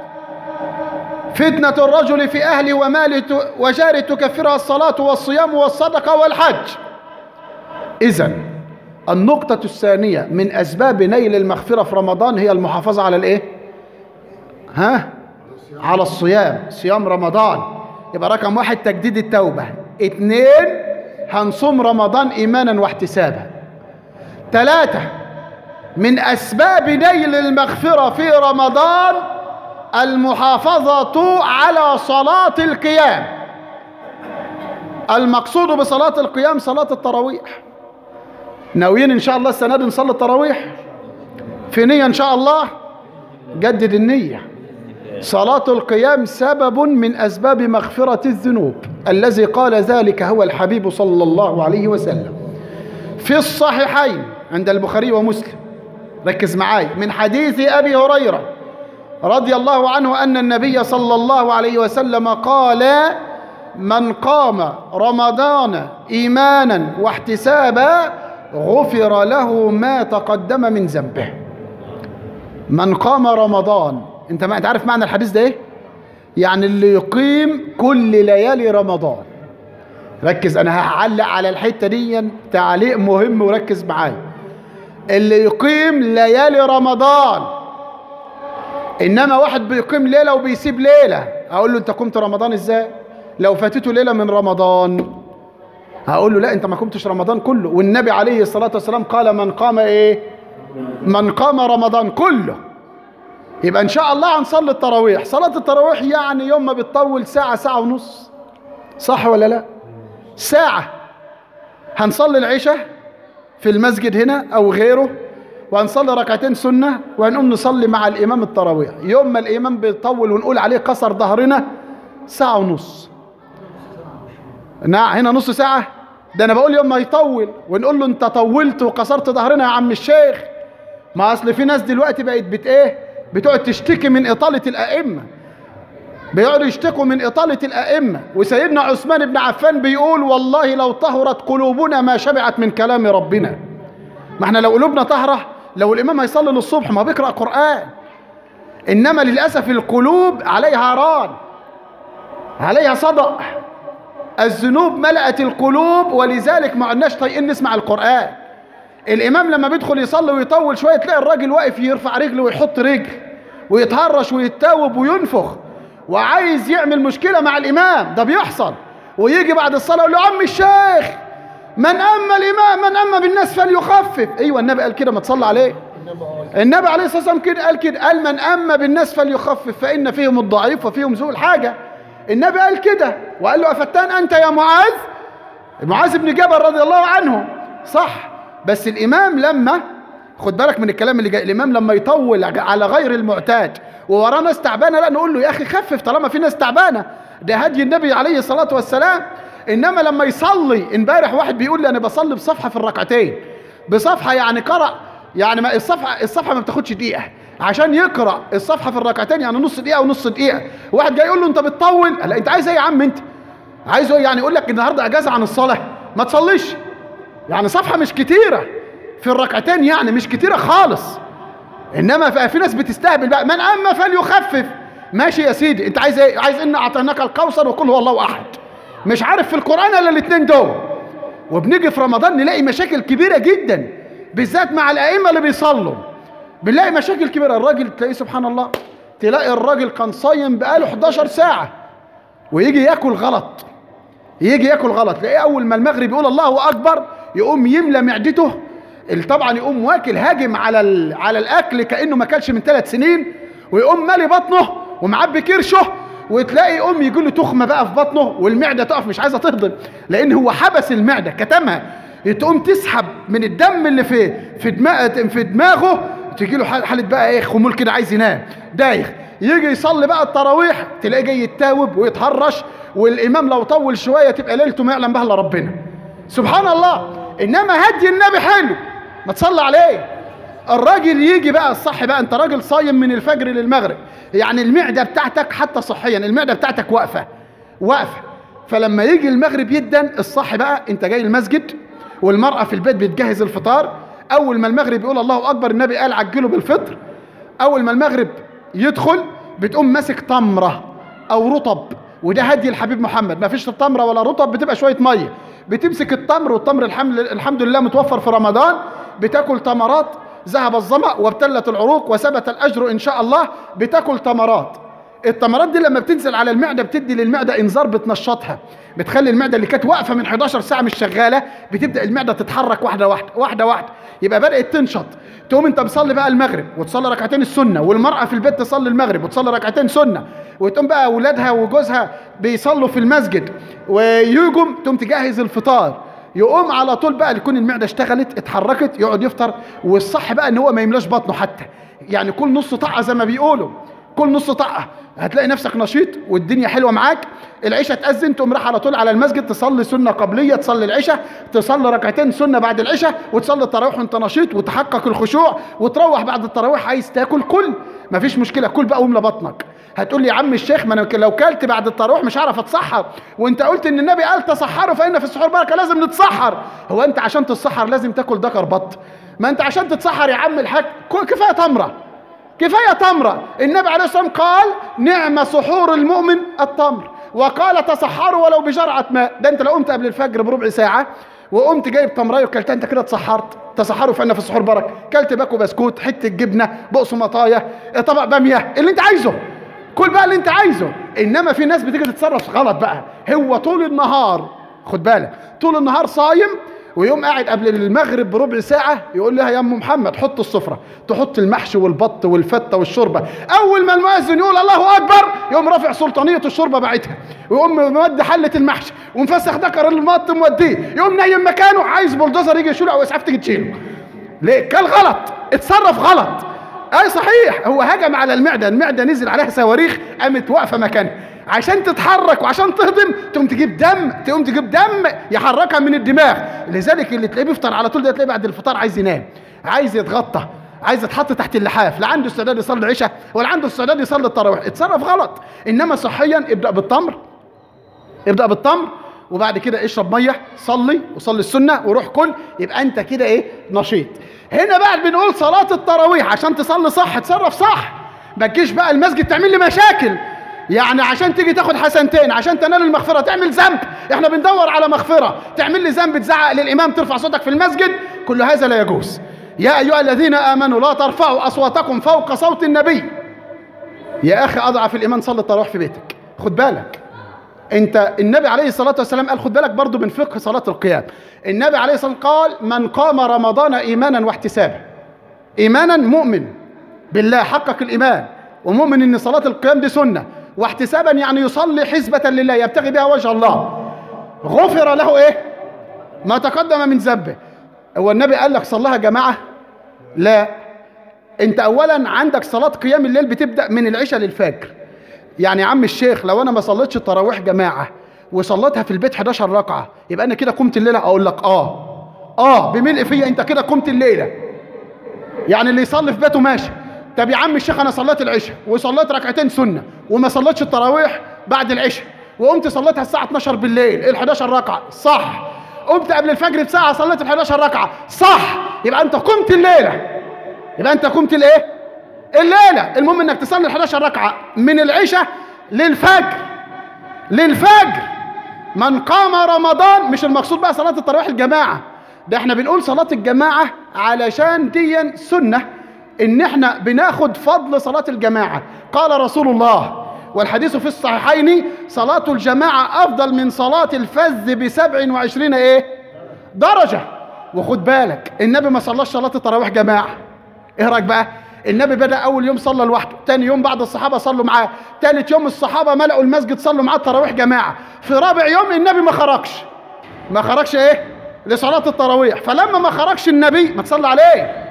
فتنة الرجل في أهله وماله وجاره تكفرها الصلاة والصيام والصدقة والحج إذا النقطة الثانية من أسباب نيل المغفرة في رمضان هي المحافظة على الإيه؟ ها؟ على الصيام صيام رمضان يبقى رقم واحد تجديد التوبة اتنين هنصوم رمضان إيمانا واحتسابا ثلاثة من أسباب نيل المغفرة في رمضان المحافظة على صلاة القيام المقصود بصلاة القيام صلاة التراويح ناويين إن شاء الله السنة دي نصلي التراويح في نية إن شاء الله جدد النية صلاة القيام سبب من أسباب مغفرة الذنوب الذي قال ذلك هو الحبيب صلى الله عليه وسلم في الصحيحين عند البخاري ومسلم ركز معاي من حديث أبي هريرة رضي الله عنه أن النبي صلى الله عليه وسلم قال من قام رمضان إيمانا واحتسابا غفر له ما تقدم من ذنبه من قام رمضان انت ما انت عارف معنى الحديث ده ايه يعني اللي يقيم كل ليالي رمضان ركز انا هعلق على الحته دي تعليق مهم وركز معايا اللي يقيم ليالي رمضان انما واحد بيقيم ليله وبيسيب ليله اقول له انت قمت رمضان ازاي لو فاتته ليله من رمضان هقول له لا انت ما قمتش رمضان كله والنبي عليه الصلاه والسلام قال من قام ايه من قام رمضان كله يبقى ان شاء الله هنصلي التراويح صلاه التراويح يعني يوم ما بتطول ساعه ساعه ونص صح ولا لا ساعه هنصلي العشاء في المسجد هنا او غيره وهنصلي ركعتين سنه وهنقوم نصلي مع الامام التراويح يوم ما الامام بيطول ونقول عليه كسر ظهرنا ساعه ونص نعم هنا نص ساعه ده انا بقول يوم ما يطول ونقول له انت طولت وكسرت ظهرنا يا عم الشيخ ما اصل في ناس دلوقتي بقت بت ايه بتقعد تشتكي من اطاله الائمه بيقعدوا يشتكوا من اطاله الائمه وسيدنا عثمان بن عفان بيقول والله لو طهرت قلوبنا ما شبعت من كلام ربنا ما احنا لو قلوبنا طهره لو الامام هيصلي للصبح ما بيقرا قران انما للاسف القلوب عليها ران عليها صدأ الذنوب ملأت القلوب ولذلك ما عدناش طايقين نسمع القرآن الإمام لما بيدخل يصلي ويطول شوية تلاقي الراجل واقف يرفع رجله ويحط رجل ويتهرش ويتاوب وينفخ وعايز يعمل مشكلة مع الإمام ده بيحصل ويجي بعد الصلاة يقول له عم الشيخ من أما الإمام من أما بالناس فليخفف أيوة النبي قال كده ما تصلى عليه النبي عليه الصلاة والسلام كده قال كده قال من أما بالناس فليخفف فإن فيهم الضعيف وفيهم ذو الحاجة النبي قال كده وقال له أفتان أنت يا معاذ معاذ بن جبل رضي الله عنه صح بس الإمام لما خد بالك من الكلام اللي جاي الإمام لما يطول على غير المعتاد ووراه ناس تعبانة لا نقول له يا أخي خفف طالما في ناس تعبانة ده هدي النبي عليه الصلاة والسلام إنما لما يصلي امبارح واحد بيقول لي أنا بصلي بصفحة في الركعتين بصفحة يعني قرأ يعني ما الصفحة الصفحة ما بتاخدش دقيقة عشان يقرأ الصفحة في الركعتين يعني نص دقيقة ونص دقيقة واحد جاي يقول له أنت بتطول لا أنت عايز إيه يا عم أنت عايزه يعني يقول لك النهارده اجازه عن الصلاه ما تصليش يعني صفحه مش كتيره في الركعتين يعني مش كتيره خالص انما في ناس بتستهبل بقى من اما فليخفف ماشي يا سيدي انت عايز ايه عايز ان اعطيناك الكوثر وقل هو الله احد مش عارف في القران الا الاثنين دول وبنيجي في رمضان نلاقي مشاكل كبيره جدا بالذات مع الائمه اللي بيصلوا بنلاقي مشاكل كبيره الراجل تلاقيه سبحان الله تلاقي الراجل كان صايم بقاله 11 ساعه ويجي ياكل غلط يجي ياكل غلط تلاقيه اول ما المغرب يقول الله اكبر يقوم يملى معدته طبعا يقوم واكل هاجم على على الاكل كانه ما كلش من ثلاث سنين ويقوم مالي بطنه ومعبي كرشه وتلاقي يقوم يجي له تخمه بقى في بطنه والمعده تقف مش عايزه تهضم لان هو حبس المعده كتمها تقوم تسحب من الدم اللي في في دماغ في دماغه تيجي له حاله بقى ايه خمول كده عايز ينام دايخ يجي يصلي بقى التراويح تلاقيه جاي يتاوب ويتهرش والامام لو طول شويه تبقى ليلته ما يعلم بها الا ربنا سبحان الله انما هدي النبي حلو ما تصلي عليه الراجل يجي بقى الصح بقى انت راجل صايم من الفجر للمغرب يعني المعده بتاعتك حتى صحيا المعده بتاعتك واقفه واقفه فلما يجي المغرب جدا الصح بقى انت جاي المسجد والمراه في البيت بتجهز الفطار اول ما المغرب يقول الله اكبر النبي قال عجلوا بالفطر اول ما المغرب يدخل بتقوم ماسك تمره او رطب وده هدي الحبيب محمد ما فيش تمره ولا رطب بتبقى شويه ميه بتمسك التمر والتمر الحمد, الحمد لله متوفر في رمضان بتاكل تمرات ذهب الظمأ وابتلت العروق وثبت الأجر إن شاء الله بتاكل تمرات التمرات دي لما بتنزل على المعدة بتدي للمعدة إنذار بتنشطها بتخلي المعدة اللي كانت واقفة من 11 ساعة مش شغالة بتبدأ المعدة تتحرك واحدة واحدة واحدة واحدة يبقى بدأت تنشط تقوم انت مصلي بقى المغرب وتصلي ركعتين السنة والمرأة في البيت تصلي المغرب وتصلي ركعتين سنة وتقوم بقى اولادها وجوزها بيصلوا في المسجد ويجوا تقوم تجهز الفطار يقوم على طول بقى يكون المعده اشتغلت اتحركت يقعد يفطر والصح بقى ان هو ما يملاش بطنه حتى يعني كل نص طقه زي ما بيقولوا كل نص طقه هتلاقي نفسك نشيط والدنيا حلوه معاك العشاء تأذن تقوم رايح على طول على المسجد تصلي سنه قبليه تصلي العشاء تصلي ركعتين سنه بعد العشاء وتصلي التراويح وانت نشيط وتحقق الخشوع وتروح بعد التراويح عايز تاكل كل مفيش مشكله كل بقى واملى بطنك هتقول لي يا عم الشيخ ما انا لو كلت بعد التراويح مش هعرف اتسحر وانت قلت ان النبي قال تصحروا فان في السحور بركه لازم نتسحر هو انت عشان تتسحر لازم تاكل دكر بط ما انت عشان تتسحر يا عم الحاج كفايه تمره كفايه تمره النبي عليه الصلاه والسلام قال نعم سحور المؤمن التمر وقال تصحروا ولو بجرعه ماء ده انت لو قمت قبل الفجر بربع ساعه وقمت جايب تمرايه وكلتها انت كده اتسحرت تصحروا فان في السحور بركه كلت باكو بسكوت حته جبنه بقسماطايه طبق باميه اللي انت عايزه كل بقى اللي انت عايزه انما في ناس بتيجي تتصرف غلط بقى هو طول النهار خد بالك طول النهار صايم ويوم قاعد قبل المغرب بربع ساعة يقول لها يا أم محمد حط السفرة تحط المحشي والبط والفتة والشوربة أول ما المؤذن يقول الله أكبر يقوم رافع سلطانية الشوربة باعتها ويقوم مودي حلة المحشي ومفسخ دكر المط موديه يقوم نايم مكانه عايز بلدوزر يجي يشيله أو إسعاف تيجي تشيله ليه؟ كان غلط اتصرف غلط اي صحيح هو هجم على المعده المعده نزل عليها صواريخ قامت واقفه مكانها عشان تتحرك وعشان تهضم تقوم تجيب دم تقوم تجيب دم يحركها من الدماغ لذلك اللي تلاقيه بيفطر على طول ده تلاقيه بعد الفطار عايز ينام عايز يتغطى عايز يتحط تحت اللحاف لا عنده استعداد يصلي العشاء ولا عنده استعداد يصلي التراويح اتصرف غلط انما صحيا ابدا بالتمر ابدا بالتمر وبعد كده اشرب ميه صلي وصلي السنه وروح كل يبقى انت كده ايه نشيط هنا بقى بنقول صلاه التراويح عشان تصلي صح تصرف صح ما تجيش بقى المسجد تعمل لي مشاكل يعني عشان تيجي تاخد حسنتين عشان تنال المغفره تعمل ذنب احنا بندور على مغفره تعمل لي ذنب تزعق للامام ترفع صوتك في المسجد كل هذا لا يجوز يا ايها الذين امنوا لا ترفعوا اصواتكم فوق صوت النبي يا اخي اضعف الايمان صلي التراويح في بيتك خد بالك انت النبي عليه الصلاه والسلام قال خد بالك برضو من فقه صلاه القيام النبي عليه الصلاه والسلام قال من قام رمضان ايمانا واحتسابا ايمانا مؤمن بالله حقق الايمان ومؤمن ان صلاه القيام دي سنه واحتسابا يعني يصلي حسبه لله يبتغي بها وجه الله غفر له ايه ما تقدم من ذنبه هو النبي قال لك صلها جماعه لا انت اولا عندك صلاه قيام الليل بتبدا من العشاء للفجر يعني يا عم الشيخ لو انا ما صليتش التراويح جماعه وصليتها في البيت 11 ركعه يبقى انا كده قمت الليله اقول لك اه اه بملء فيا انت كده قمت الليله يعني اللي يصلي في بيته ماشي طب يا عم الشيخ انا صليت العشاء وصليت ركعتين سنه وما صليتش التراويح بعد العشاء وقمت صليتها الساعه 12 بالليل ال 11 ركعه صح قمت قبل الفجر بساعه صليت ال 11 ركعه صح يبقى انت قمت الليله يبقى انت قمت الايه الليله المهم انك تصلي ال 11 ركعه من العشاء للفجر للفجر من قام رمضان مش المقصود بقى صلاه التراويح الجماعه ده احنا بنقول صلاه الجماعه علشان دي سنه ان احنا بناخد فضل صلاه الجماعه قال رسول الله والحديث في الصحيحين صلاة الجماعة أفضل من صلاة الفذ بسبع وعشرين إيه درجة وخد بالك النبي ما صلاش صلاة التراويح جماعة إيه رأيك بقى النبي بدأ أول يوم صلى لوحده تاني يوم بعد الصحابة صلوا معاه تالت يوم الصحابة ملأوا المسجد صلوا معاه التراويح جماعة في رابع يوم النبي ما خرجش ما خرجش إيه لصلاة التراويح فلما ما خرجش النبي ما تصلى عليه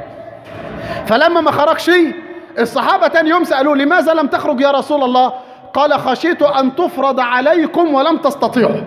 فلما ما خرجش الصحابة تاني يوم سألوه لماذا لم تخرج يا رسول الله قال خشيت أن تفرض عليكم ولم تستطيعوا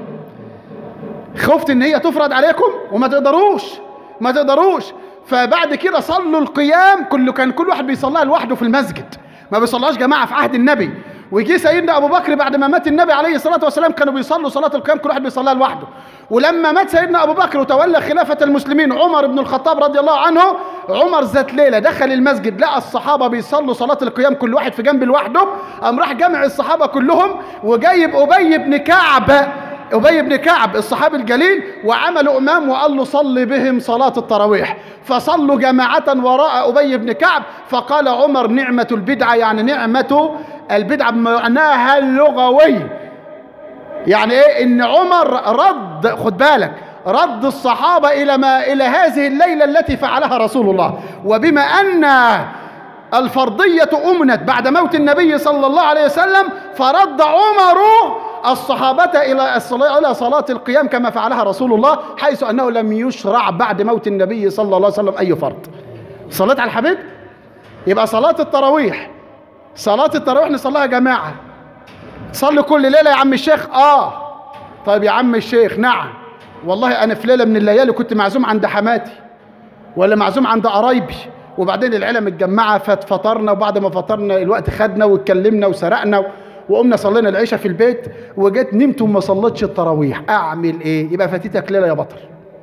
خفت ان هي تفرض عليكم وما تقدروش ما تقدروش فبعد كده صلوا القيام كل كان كل واحد بيصليها لوحده في المسجد ما بيصليهاش جماعه في عهد النبي ويجي سيدنا ابو بكر بعد ما مات النبي عليه الصلاه والسلام كانوا بيصلوا صلاه القيام كل واحد بيصليها لوحده ولما مات سيدنا ابو بكر وتولى خلافه المسلمين عمر بن الخطاب رضي الله عنه عمر ذات ليله دخل المسجد لقى الصحابه بيصلوا صلاه القيام كل واحد في جنب لوحده قام راح جمع الصحابه كلهم وجايب ابي بن كعب أبي بن كعب الصحابي الجليل وعملوا إمام وقال له صل بهم صلاة التراويح فصلوا جماعة وراء أبي بن كعب فقال عمر نعمة البدعة يعني نعمة البدعة بمعناها اللغوي يعني إيه إن عمر رد خد بالك رد الصحابة إلى ما إلى هذه الليلة التي فعلها رسول الله وبما أن الفرضية أمنت بعد موت النبي صلى الله عليه وسلم فرد عمر الصحابة إلى الصلاة إلى صلاة القيام كما فعلها رسول الله حيث أنه لم يشرع بعد موت النبي صلى الله عليه وسلم أي فرض صلاة على الحبيب يبقى صلاة التراويح صلاة التراويح نصليها جماعة صلي كل ليلة يا عم الشيخ آه طيب يا عم الشيخ نعم والله أنا في ليلة من الليالي كنت معزوم عند حماتي ولا معزوم عند قرايبي وبعدين العيله متجمعه ففطرنا وبعد ما فطرنا الوقت خدنا واتكلمنا وسرقنا وقمنا صلينا العشاء في البيت وجيت نمت وما صليتش التراويح اعمل ايه يبقى فاتتك ليله يا بطل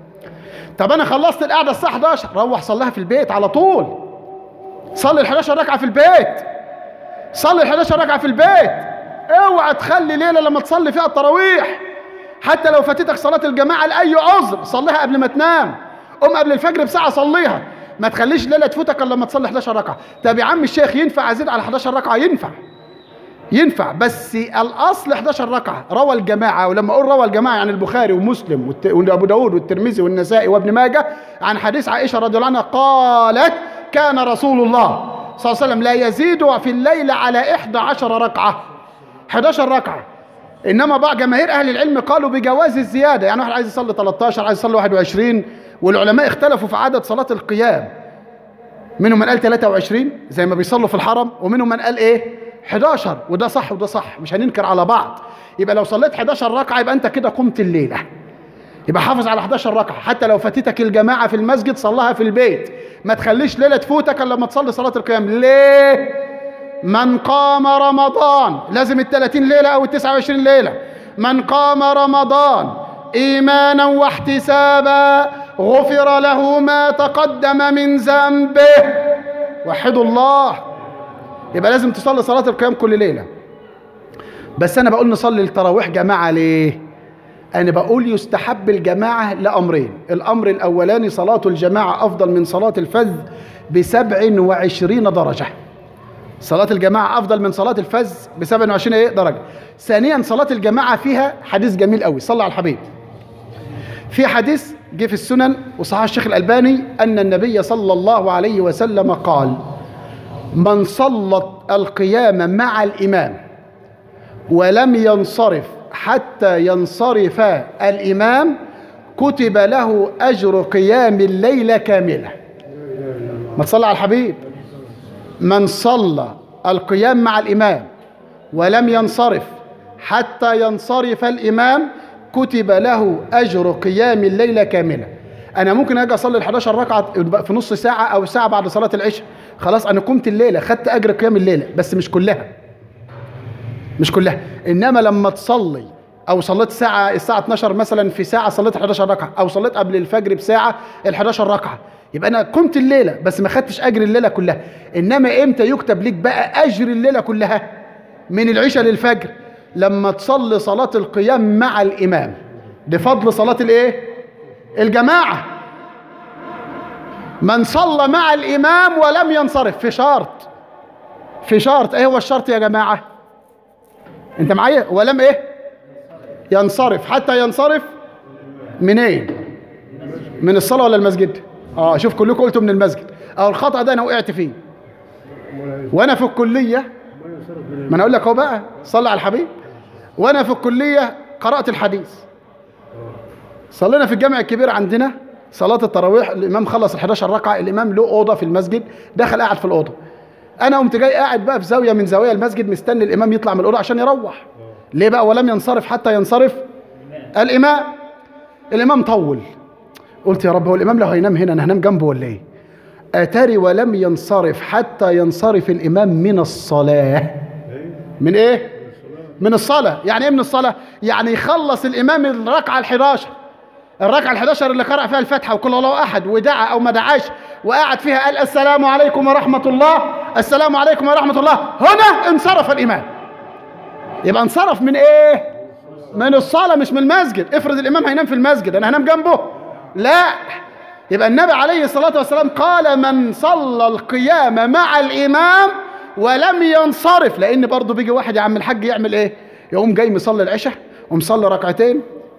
طب انا خلصت القعده الساعه 11 روح صليها في البيت على طول صلي ال 11 ركعه في البيت صلي ال 11 ركعه في البيت اوعى تخلي ليله لما تصلي فيها التراويح حتى لو فاتتك صلاه الجماعه لاي عذر صليها قبل ما تنام قوم قبل الفجر بساعه صليها ما تخليش ليله تفوتك الا لما تصلي 11 ركعه طب يا عم الشيخ ينفع ازيد على 11 ركعه ينفع ينفع بس الاصل 11 ركعه روى الجماعه ولما اقول روى الجماعه يعني البخاري ومسلم والت... وابو داود والترمذي والنسائي وابن ماجه عن حديث عائشه رضي الله عنها قالت كان رسول الله صلى الله عليه وسلم لا يزيد في الليل على 11 ركعه 11 ركعه انما بعض جماهير اهل العلم قالوا بجواز الزياده يعني واحد عايز يصلي 13 عايز يصلي 21 والعلماء اختلفوا في عدد صلاه القيام منهم من قال 23 زي ما بيصلوا في الحرم ومنهم من قال ايه 11 وده صح وده صح مش هننكر على بعض يبقى لو صليت 11 ركعه يبقى انت كده قمت الليله يبقى حافظ على 11 ركعه حتى لو فاتتك الجماعه في المسجد صلها في البيت ما تخليش ليله تفوتك الا لما تصلي صلاه القيام ليه من قام رمضان لازم ال 30 ليله او ال 29 ليله من قام رمضان ايمانا واحتسابا غفر له ما تقدم من ذنبه وحدوا الله يبقى لازم تصلي صلاة القيام كل ليلة بس أنا بقول نصلي التراويح جماعة ليه؟ أنا بقول يستحب الجماعة لأمرين الأمر الأولاني صلاة الجماعة أفضل من صلاة الفذ بسبع وعشرين درجة صلاة الجماعة أفضل من صلاة الفذ بسبع وعشرين إيه درجة ثانيا صلاة الجماعة فيها حديث جميل قوي صلى على الحبيب في حديث جه في السنن وصححه الشيخ الألباني أن النبي صلى الله عليه وسلم قال من صلى القيام مع الإمام ولم ينصرف حتى ينصرف الإمام كتب له أجر قيام الليلة كاملة ما تصلى على الحبيب من صلى القيام مع الإمام ولم ينصرف حتى ينصرف الإمام كتب له أجر قيام الليلة كاملة أنا ممكن أجي أصلي ال 11 ركعة في نص ساعة أو ساعة بعد صلاة العشاء خلاص أنا قمت الليلة خدت أجر قيام الليلة بس مش كلها مش كلها إنما لما تصلي أو صليت ساعة الساعة 12 مثلا في ساعة صليت 11 ركعة أو صليت قبل الفجر بساعة ال 11 ركعة يبقى أنا قمت الليلة بس ما خدتش أجر الليلة كلها إنما إمتى يكتب ليك بقى أجر الليلة كلها من العشاء للفجر لما تصلي صلاة القيام مع الإمام بفضل صلاة الإيه؟ الجماعة من صلى مع الإمام ولم ينصرف في شرط في شرط إيه هو الشرط يا جماعة؟ أنت معايا؟ ولم إيه؟ ينصرف حتى ينصرف منين؟ من الصلاة ولا المسجد؟ اه شوف كلكم قلتوا من المسجد اه الخطأ ده أنا وقعت فيه وأنا في الكلية ما أنا أقول لك أهو بقى صلى على الحبيب وأنا في الكلية قرأت الحديث صلينا في الجامع الكبير عندنا صلاة التراويح الإمام خلص ال 11 ركعة الإمام له أوضة في المسجد دخل قاعد في الأوضة أنا قمت جاي قاعد بقى في زاوية من زوايا المسجد مستني الإمام يطلع من الأوضة عشان يروح ليه بقى ولم ينصرف حتى ينصرف الإمام الإمام طول قلت يا رب هو الإمام لو هينام هنا أنا هنام جنبه ولا إيه أتاري ولم ينصرف حتى ينصرف الإمام من الصلاة من إيه من الصلاة يعني إيه من الصلاة يعني يخلص الإمام الركعة ال 11 الركعة ال 11 اللي قرأ فيها الفاتحة وكل الله أحد ودعا أو ما دعاش وقعد فيها قال السلام عليكم ورحمة الله السلام عليكم ورحمة الله هنا انصرف الإمام يبقى انصرف من إيه؟ من الصلاة مش من المسجد افرض الإمام هينام في المسجد أنا هنام جنبه لا يبقى النبي عليه الصلاة والسلام قال من صلى القيام مع الإمام ولم ينصرف لأن برضه بيجي واحد يا عم الحاج يعمل إيه؟ يقوم جاي مصلي العشاء ومصلي ركعتين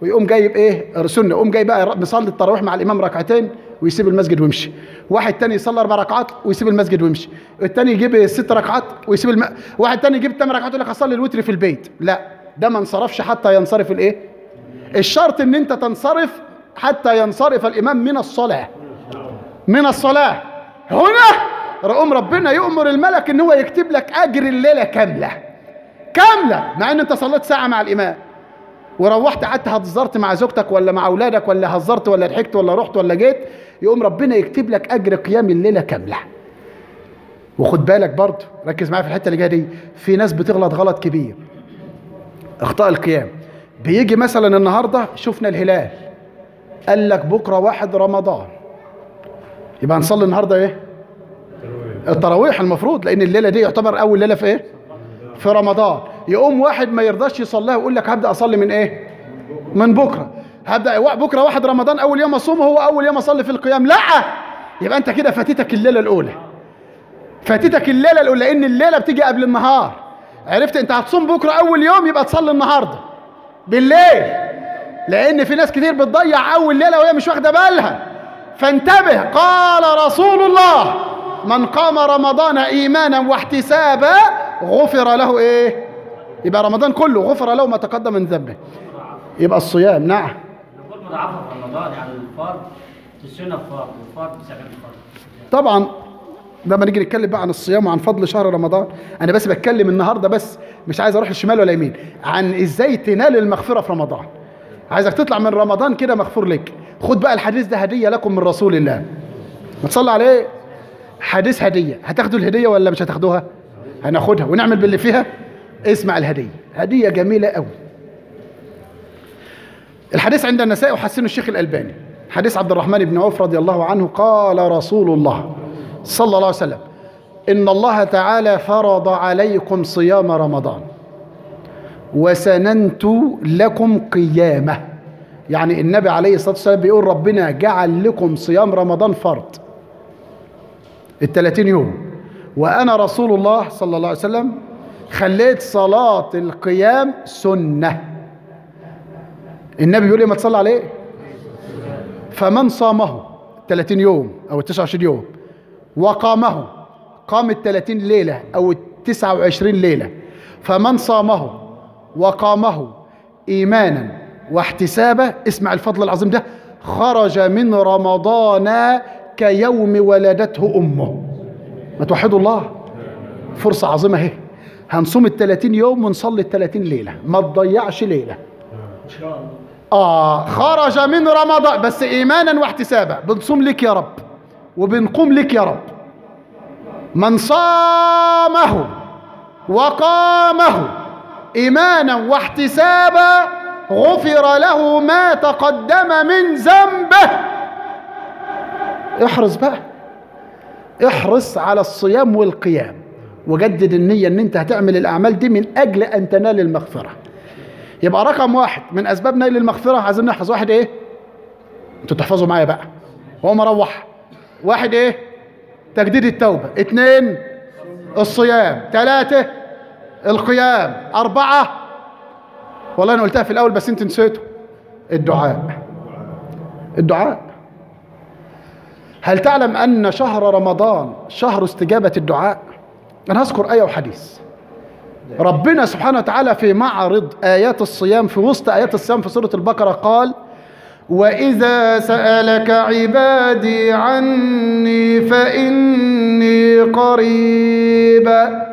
ويقوم جايب ايه سنه يقوم جاي بقى مصلي التراويح مع الامام ركعتين ويسيب المسجد ويمشي واحد تاني يصلي اربع ركعات ويسيب المسجد ويمشي التاني يجيب ست ركعات ويسيب الم... واحد تاني يجيب ثمان ركعات يقول لك اصلي الوتر في البيت لا ده ما انصرفش حتى ينصرف الايه الشرط ان انت تنصرف حتى ينصرف الامام من الصلاه من الصلاه هنا رقم ربنا يؤمر الملك ان هو يكتب لك اجر الليله كامله كامله مع ان انت صليت ساعه مع الامام وروحت قعدت هزرت مع زوجتك ولا مع اولادك ولا هزرت ولا ضحكت ولا رحت ولا جيت يقوم ربنا يكتب لك اجر قيام الليله كامله وخد بالك برضه ركز معايا في الحته اللي جايه دي في ناس بتغلط غلط كبير اخطاء القيام بيجي مثلا النهارده شفنا الهلال قال لك بكره واحد رمضان يبقى هنصلي النهارده ايه التراويح المفروض لان الليله دي يعتبر اول ليله في ايه في رمضان يقوم واحد ما يرضاش يصليها ويقول لك هبدا اصلي من ايه من بكره هبدا بكره واحد رمضان اول يوم اصوم هو اول يوم اصلي في القيام لا يبقى انت كده فاتتك الليله الاولى فاتتك الليله الاولى لان الليله بتيجي قبل النهار عرفت انت هتصوم بكره اول يوم يبقى تصلي النهارده بالليل لان في ناس كتير بتضيع اول ليله وهي مش واخده بالها فانتبه قال رسول الله من قام رمضان ايمانا واحتسابا غفر له ايه يبقى رمضان كله غفر له ما تقدم من ذنبه يبقى الصيام نعم نقول مضاعفة في رمضان يعني الفرد تسعين فرد والفرد سبعين فرد طبعا لما نيجي نتكلم بقى عن الصيام وعن فضل شهر رمضان انا بس بتكلم النهارده بس مش عايز اروح الشمال ولا يمين عن ازاي تنال المغفره في رمضان عايزك تطلع من رمضان كده مغفور لك خد بقى الحديث ده هديه لكم من رسول الله ما تصلي عليه حديث هديه هتاخدوا الهديه ولا مش هتاخدوها هناخدها ونعمل باللي فيها اسمع الهديه هديه جميله قوي الحديث عند النسائي وحسنه الشيخ الألباني حديث عبد الرحمن بن عوف رضي الله عنه قال رسول الله صلى الله عليه وسلم إن الله تعالى فرض عليكم صيام رمضان وسننت لكم قيامه يعني النبي عليه الصلاة والسلام بيقول ربنا جعل لكم صيام رمضان فرض الثلاثين يوم وأنا رسول الله صلى الله عليه وسلم خليت صلاة القيام سنة النبي بيقول لي ما تصلي عليه فمن صامه 30 يوم او 29 يوم وقامه قام ال 30 ليله او ال 29 ليله فمن صامه وقامه ايمانا واحتسابا اسمع الفضل العظيم ده خرج من رمضان كيوم ولدته امه ما توحدوا الله فرصه عظيمه اهي هنصوم ال 30 يوم ونصلي ال 30 ليله ما تضيعش ليله ان شاء الله آه خرج من رمضان بس إيمانا واحتسابا بنصوم لك يا رب وبنقوم لك يا رب من صامه وقامه إيمانا واحتسابا غفر له ما تقدم من ذنبه احرص بقى احرص على الصيام والقيام وجدد النية ان انت هتعمل الاعمال دي من اجل ان تنال المغفره يبقى رقم واحد من اسباب نيل المغفره عايزين نحفظ واحد ايه انتوا تحفظوا معايا بقى هو مروح واحد ايه تجديد التوبه اتنين الصيام ثلاثة القيام أربعة والله أنا قلتها في الأول بس أنت نسيته الدعاء الدعاء هل تعلم أن شهر رمضان شهر استجابة الدعاء أنا هذكر آية وحديث ربنا سبحانه وتعالى في معرض آيات الصيام في وسط آيات الصيام في سورة البقرة قال وإذا سألك عبادي عني فإني قريب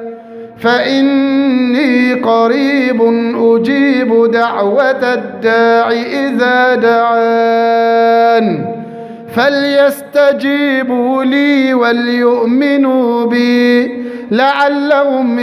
فإني قريب أجيب دعوة الداع إذا دعان فليستجيبوا لي وليؤمنوا بي لعلهم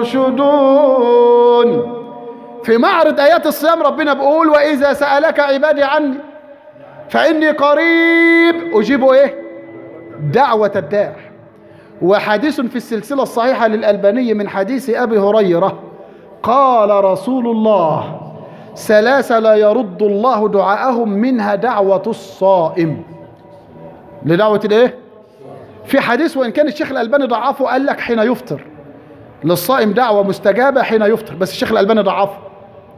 يرشدون في معرض آيات الصيام ربنا بيقول وإذا سألك عبادي عني فإني قريب أجيب إيه دعوة الداع وحديث في السلسلة الصحيحة للألباني من حديث أبي هريرة قال رسول الله ثلاثة لا يرد الله دعاءهم منها دعوة الصائم لدعوة الايه في حديث وان كان الشيخ الالباني ضعفه قال لك حين يفطر للصائم دعوة مستجابة حين يفطر بس الشيخ الالباني ضعفه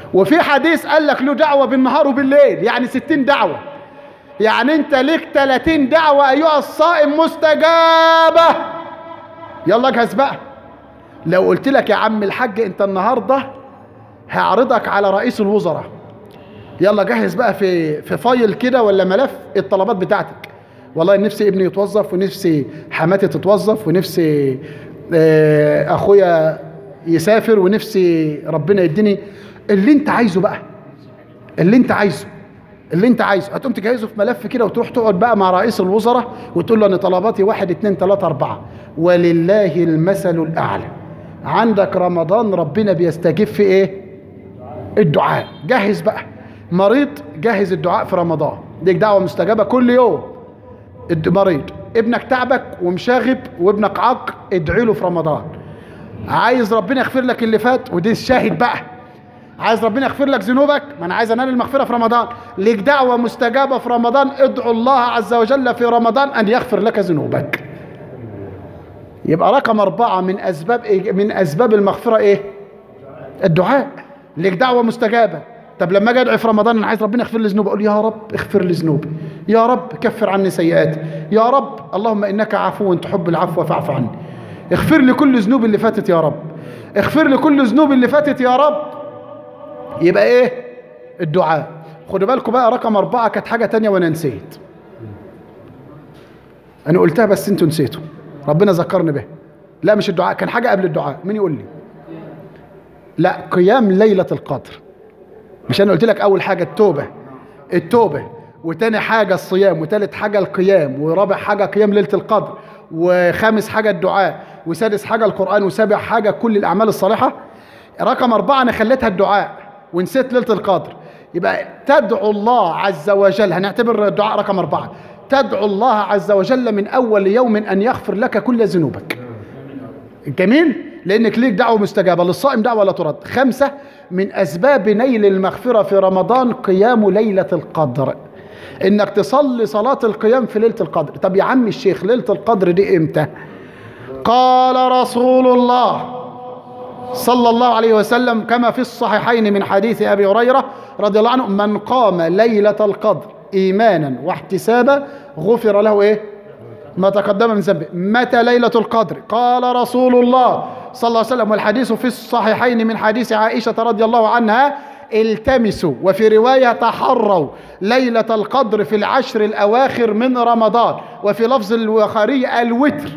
وفي حديث قال لك له دعوة بالنهار وبالليل يعني ستين دعوة يعني انت ليك 30 دعوة ايها الصائم مستجابة يلا اجهز بقى لو قلت لك يا عم الحاج انت النهاردة هعرضك على رئيس الوزراء يلا جهز بقى في في فايل كده ولا ملف الطلبات بتاعتك والله نفسي ابني يتوظف ونفسي حماتي تتوظف ونفسي آه، اخويا يسافر ونفسي ربنا يديني اللي انت عايزه بقى اللي انت عايزه اللي انت عايزه هتقوم تجهزه في ملف كده وتروح تقعد بقى مع رئيس الوزراء وتقول له انا طلباتي واحد اتنين تلاته اربعه ولله المثل الاعلى عندك رمضان ربنا بيستجيب في ايه الدعاء جهز بقى مريض جهز الدعاء في رمضان ديك دعوه مستجابه كل يوم الد- مريض ابنك تعبك ومشاغب وابنك عاق ادعي له في رمضان عايز ربنا يغفر لك اللي فات ودي الشاهد بقى عايز ربنا يغفر لك ذنوبك ما انا عايز انال المغفره في رمضان ليك دعوه مستجابه في رمضان ادعو الله عز وجل في رمضان ان يغفر لك ذنوبك يبقى رقم أربعة من أسباب إيه؟ من أسباب المغفرة إيه؟ الدعاء ليك دعوة مستجابة طب لما أجي أدعي في رمضان أنا عايز ربنا يغفر لي ذنوبي أقول يا رب اغفر لي ذنوبي يا رب كفر عني سيئاتي يا رب اللهم إنك عفو تحب العفو فاعف عني اغفر لي كل ذنوبي اللي فاتت يا رب اغفر لي كل ذنوبي اللي فاتت يا رب يبقى ايه الدعاء خدوا بالكم بقى رقم أربعة كانت حاجة تانية وأنا نسيت أنا قلتها بس أنتوا نسيتوا ربنا ذكرني بها لا مش الدعاء كان حاجة قبل الدعاء مين يقول لي لا قيام ليلة القدر مش أنا قلت لك أول حاجة التوبة التوبة وتاني حاجة الصيام وتالت حاجة القيام ورابع حاجة قيام ليلة القدر وخامس حاجة الدعاء وسادس حاجة القرآن وسابع حاجة كل الأعمال الصالحة رقم أربعة أنا خليتها الدعاء ونسيت ليلة القدر يبقى تدعو الله عز وجل هنعتبر الدعاء رقم أربعة تدعو الله عز وجل من أول يوم أن يغفر لك كل ذنوبك جميل لأنك ليك دعوة مستجابة للصائم دعوة لا ترد خمسة من أسباب نيل المغفرة في رمضان قيام ليلة القدر إنك تصلي صلاة القيام في ليلة القدر طب يا عم الشيخ ليلة القدر دي إمتى قال رسول الله صلى الله عليه وسلم كما في الصحيحين من حديث أبي هريرة رضي الله عنه من قام ليلة القدر إيمانا واحتسابا غفر له إيه ما تقدم من ذنبه متى ليلة القدر قال رسول الله صلى الله عليه وسلم والحديث في الصحيحين من حديث عائشة رضي الله عنها التمسوا وفي رواية تحروا ليلة القدر في العشر الأواخر من رمضان وفي لفظ البخاري الوتر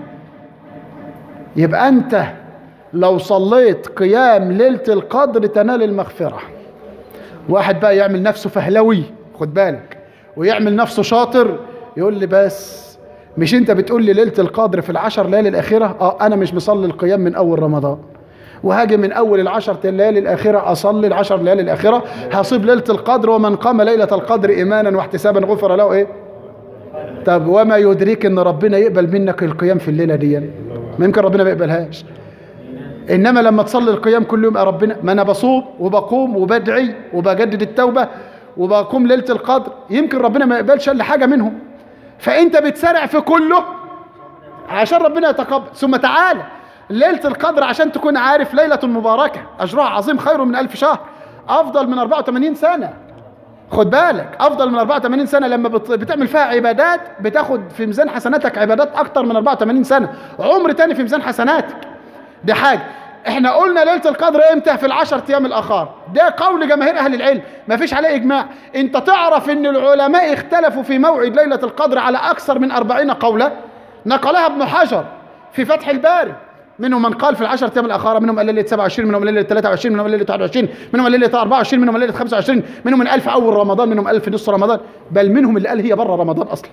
يبقى أنت لو صليت قيام ليلة القدر تنال المغفرة واحد بقى يعمل نفسه فهلوي خد بالك ويعمل نفسه شاطر يقول لي بس مش انت بتقول لي ليلة القدر في العشر ليالي الأخيرة اه أنا مش مصلي القيام من أول رمضان وهاجي من أول العشر الليالي الأخيرة أصلي العشر ليالي الأخيرة هصيب ليلة القدر ومن قام ليلة القدر إيمانا واحتسابا غفر له إيه طب وما يدريك ان ربنا يقبل منك القيام في الليله دي ما يمكن ربنا ما يقبلهاش انما لما تصلي القيام كل يوم يا ربنا ما انا بصوم وبقوم وبدعي وبجدد التوبه وبقوم ليله القدر يمكن ربنا ما يقبلش الا حاجه منهم فانت بتسارع في كله عشان ربنا يتقبل ثم تعالى ليله القدر عشان تكون عارف ليله مباركه اجرها عظيم خير من ألف شهر افضل من 84 سنه خد بالك افضل من 84 سنه لما بت- بتعمل فيها عبادات بتاخد في ميزان حسناتك عبادات اكتر من 84 سنه عمر تاني في ميزان حسناتك دي حاجه احنا قلنا ليله القدر امتى في العشر ايام الاخر ده قول جماهير اهل العلم ما فيش عليه اجماع انت تعرف ان العلماء اختلفوا في موعد ليله القدر على اكثر من 40 قولا نقلها ابن حجر في فتح الباري منهم من قال في العشر ايام الاخيره منهم قال ليله 27 منهم قال ليله 23 منهم قال ليله 21 منهم قال ليله 24 منهم قال ليله 25 منهم من 1000 اول رمضان منهم 1000 نص رمضان بل منهم اللي قال هي بره رمضان اصلا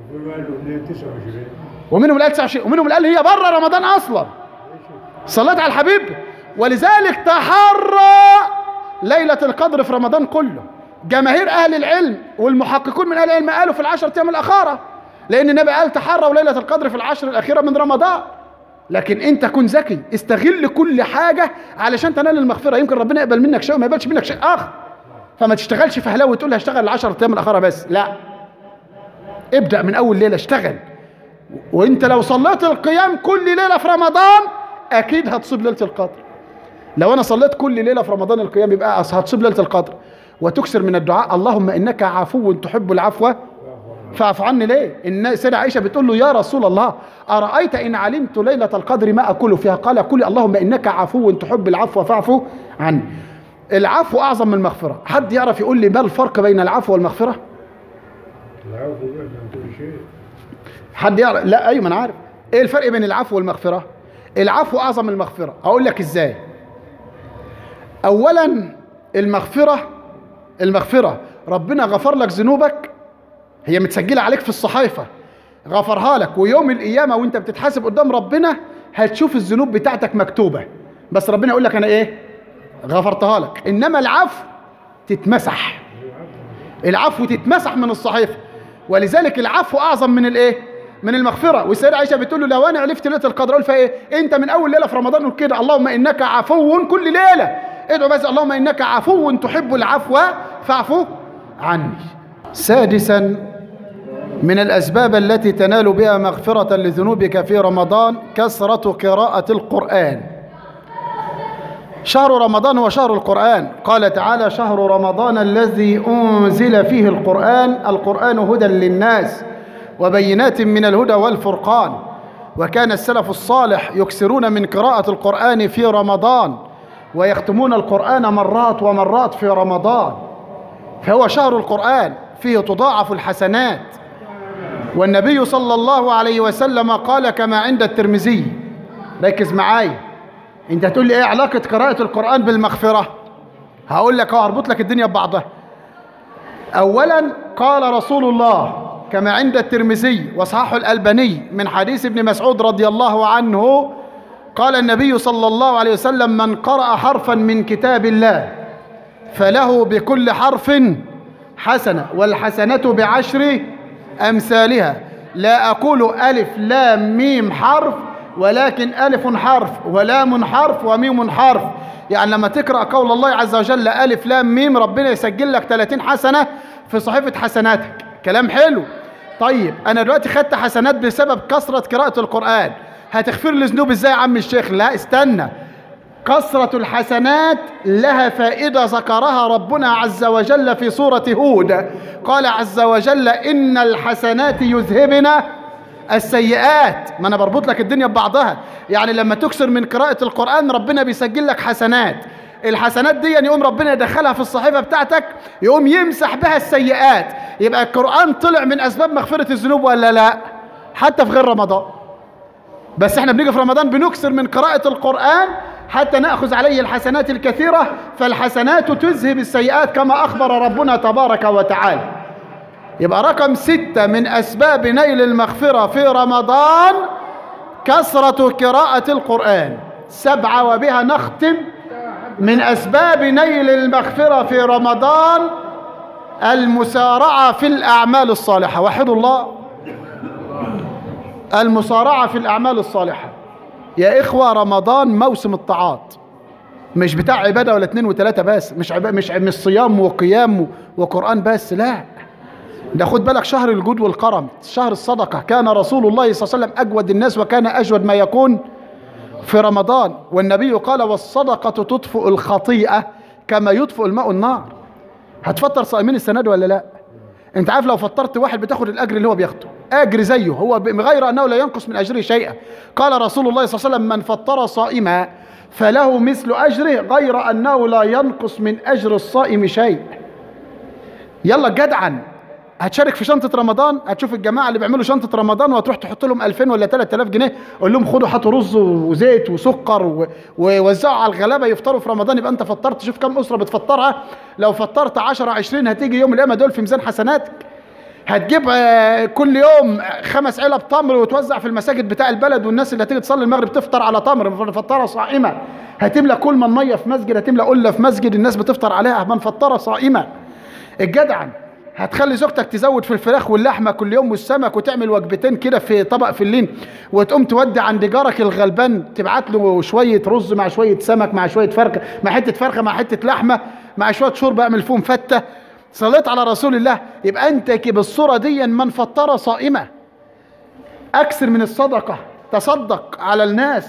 ومنهم اللي قال 29 ومنهم اللي قال هي بره رمضان اصلا صليت على الحبيب ولذلك تحرى ليله القدر في رمضان كله جماهير اهل العلم والمحققون من اهل العلم قالوا في العشر ايام الاخيره لان النبي قال تحروا ليله القدر في العشر الاخيره من رمضان لكن انت كن ذكي استغل كل حاجه علشان تنال المغفره يمكن ربنا يقبل منك شيء وما يقبلش منك شيء اخر فما تشتغلش في هلاوي وتقول هشتغل العشر ايام الاخيره بس لا ابدا من اول ليله اشتغل وانت لو صليت القيام كل ليله في رمضان اكيد هتصيب ليله القدر لو انا صليت كل ليله في رمضان القيام يبقى أص- هتصيب ليله القدر وتكثر من الدعاء اللهم انك عفو تحب العفو فاعف عني ليه؟ ان سيدة عائشه بتقول له يا رسول الله ارايت ان علمت ليله القدر ما اكل فيها؟ قال كل اللهم انك عفو تحب العفو فاعف عني. العفو اعظم من المغفره، حد يعرف يقول لي ما الفرق بين العفو والمغفره؟ العفو يحمل كل شيء حد يعرف؟ لا ايوه ما انا عارف. ايه الفرق بين العفو والمغفره؟ العفو اعظم من المغفره، اقول لك ازاي؟ اولا المغفره المغفره ربنا غفر لك ذنوبك هي متسجله عليك في الصحيفه غفرها لك ويوم القيامه وانت بتتحاسب قدام ربنا هتشوف الذنوب بتاعتك مكتوبه بس ربنا يقول لك انا ايه غفرتها لك انما العفو تتمسح العفو تتمسح من الصحيفه ولذلك العفو اعظم من الايه من المغفره والسيده عائشه بتقول له لو انا عرفت ليله القدر اقول فيها ايه انت من اول ليله في رمضان قول كده اللهم انك عفو كل ليله ادعو بس اللهم انك عفو تحب العفو فاعفو عني سادسا من الاسباب التي تنال بها مغفره لذنوبك في رمضان كثره قراءه القران شهر رمضان هو شهر القرآن قال تعالى شهر رمضان الذي أنزل فيه القرآن القرآن هدى للناس وبينات من الهدى والفرقان وكان السلف الصالح يكثرون من قراءة القرآن في رمضان ويختمون القرآن مرات ومرات في رمضان فهو شهر القرآن فيه تضاعف الحسنات والنبي صلى الله عليه وسلم قال كما عند الترمذي ركز معايا انت هتقول لي ايه علاقة قراءة القرآن بالمغفرة هقول لك اهو اربط لك الدنيا ببعضها اولا قال رسول الله كما عند الترمذي وصححه الألباني من حديث ابن مسعود رضي الله عنه قال النبي صلى الله عليه وسلم من قرأ حرفا من كتاب الله فله بكل حرف حسنة والحسنة بعشر أمثالها لا أقول ألف لام ميم حرف ولكن ألف حرف ولام حرف وميم حرف يعني لما تقرأ قول الله عز وجل ألف لام ميم ربنا يسجل لك 30 حسنة في صحيفة حسناتك كلام حلو طيب أنا دلوقتي خدت حسنات بسبب كثرة قراءة القرآن هتغفر لي ذنوب ازاي يا عم الشيخ لا استنى كثرة الحسنات لها فائدة ذكرها ربنا عز وجل في سورة هود قال عز وجل إن الحسنات يذهبن السيئات ما أنا بربط لك الدنيا ببعضها يعني لما تكسر من قراءة القرآن ربنا بيسجل لك حسنات الحسنات دي يقوم ربنا يدخلها في الصحيفة بتاعتك يقوم يمسح بها السيئات يبقى القرآن طلع من أسباب مغفرة الذنوب ولا لا حتى في غير رمضان بس احنا بنيجي في رمضان بنكسر من قراءة القرآن حتى نأخذ عليه الحسنات الكثيرة فالحسنات تذهب السيئات كما أخبر ربنا تبارك وتعالى يبقى رقم ستة من أسباب نيل المغفرة في رمضان كثرة قراءة القرآن سبعة وبها نختم من أسباب نيل المغفرة في رمضان المسارعة في الأعمال الصالحة وحدوا الله المسارعة في الأعمال الصالحة يا إخوة رمضان موسم الطاعات مش بتاع عبادة ولا اتنين وتلاتة بس مش عبا مش مش صيام وقيام و- وقرآن بس لا ده خد بالك شهر الجود والكرم شهر الصدقة كان رسول الله صلى الله عليه وسلم أجود الناس وكان أجود ما يكون في رمضان والنبي قال والصدقة تطفئ الخطيئة كما يطفئ الماء النار هتفطر صائمين السنة دي ولا لا انت عارف لو فطرت واحد بتاخد الاجر اللي هو بياخده اجر زيه هو ب- غير انه لا ينقص من اجره شيئا قال رسول الله صلى الله عليه وسلم من فطر صائما فله مثل اجره غير انه لا ينقص من اجر الصائم شيء يلا جدعا هتشارك في شنطة رمضان هتشوف الجماعة اللي بيعملوا شنطة رمضان وهتروح تحط لهم 2000 ولا 3000 جنيه قول لهم خدوا هاتوا رز وزيت وسكر و- ووزعوا على الغلابة يفطروا في رمضان يبقى انت فطرت شوف كم أسرة بتفطرها لو فطرت 10 20 هتيجي يوم القيامة دول في ميزان حسناتك هتجيب آه، كل يوم خمس علب تمر وتوزع في المساجد بتاع البلد والناس اللي هتيجي تصلي المغرب تفطر على تمر مفطره صائمه هتملى كل من ميه في مسجد هتملى قله في مسجد الناس بتفطر عليها مفطره صائمه الجدعا هتخلي زوجتك تزود في الفراخ واللحمه كل يوم والسمك وتعمل وجبتين كده في طبق فلين وتقوم تودي عند جارك الغلبان تبعت له شويه رز مع شويه سمك مع شويه فرخه مع حته فرخه مع حته لحمه مع شويه شوربه اعمل فيهم فته صليت على رسول الله يبقى انت كي بالصوره دي من فطر صائمه اكثر من الصدقه تصدق على الناس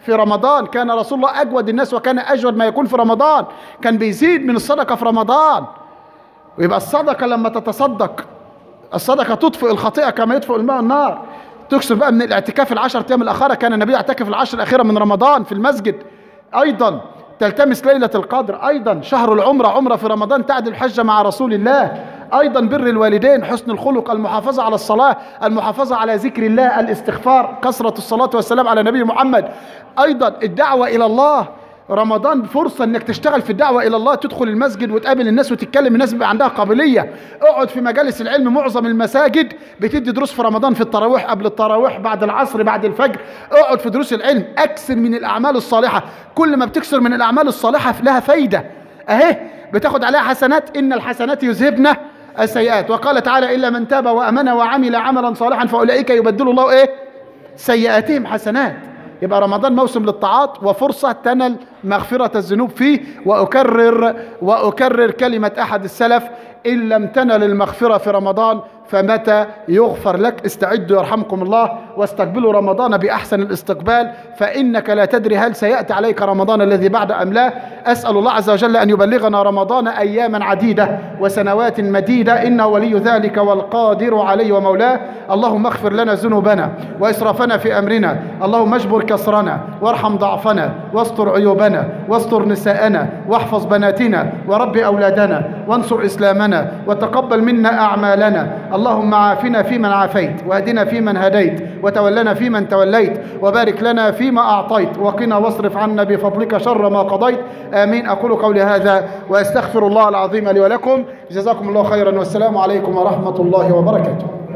في رمضان كان رسول الله أجود الناس وكان أجود ما يكون في رمضان كان بيزيد من الصدقة في رمضان ويبقى الصدقة لما تتصدق الصدقة تطفئ الخطيئة كما يطفئ الماء النار تكسر بقى من الاعتكاف العشر أيام الأخيرة كان النبي يعتكف العشر الأخيرة من رمضان في المسجد أيضا تلتمس ليلة القدر أيضا شهر العمرة عمرة في رمضان تعدل الحجة مع رسول الله أيضا بر الوالدين حسن الخلق المحافظة على الصلاة المحافظة على ذكر الله الاستغفار كثرة الصلاة والسلام على نبي محمد أيضا الدعوة إلى الله رمضان فرصة انك تشتغل في الدعوة الى الله تدخل المسجد وتقابل الناس وتتكلم الناس بيبقى عندها قابلية اقعد في مجالس العلم معظم المساجد بتدي دروس في رمضان في التراويح قبل التراويح بعد العصر بعد الفجر اقعد في دروس العلم اكثر من الاعمال الصالحة كل ما بتكثر من الاعمال الصالحة لها فايدة اهي بتاخد عليها حسنات ان الحسنات يذهبن السيئات وقال تعالى الا من تاب وامن وعمل عملا صالحا فاولئك يبدل الله ايه سيئاتهم حسنات يبقى رمضان موسم للطاعات وفرصة تنل مغفرة الذنوب فيه وأكرر وأكرر كلمة أحد السلف إن لم تنل المغفرة في رمضان فمتى يغفر لك استعدوا يرحمكم الله واستقبلوا رمضان بأحسن الاستقبال فإنك لا تدري هل سيأتي عليك رمضان الذي بعد أم لا أسأل الله عز وجل أن يبلغنا رمضان أياما عديدة وسنوات مديدة إنه ولي ذلك والقادر عليه ومولاه اللهم اغفر لنا ذنوبنا وإسرافنا في أمرنا اللهم اجبر كسرنا وارحم ضعفنا واستر عيوبنا واستر نساءنا واحفظ بناتنا ورب أولادنا وانصر إسلامنا وتقبل منا أعمالنا اللهم عافنا فيمن عافيت واهدنا فيمن هديت وتولنا فيمن توليت وبارك لنا فيما أعطيت وقنا واصرف عنا بفضلك شر ما قضيت آمين أقول قولي هذا وأستغفر الله العظيم لي ولكم جزاكم الله خيرا والسلام عليكم ورحمة الله وبركاته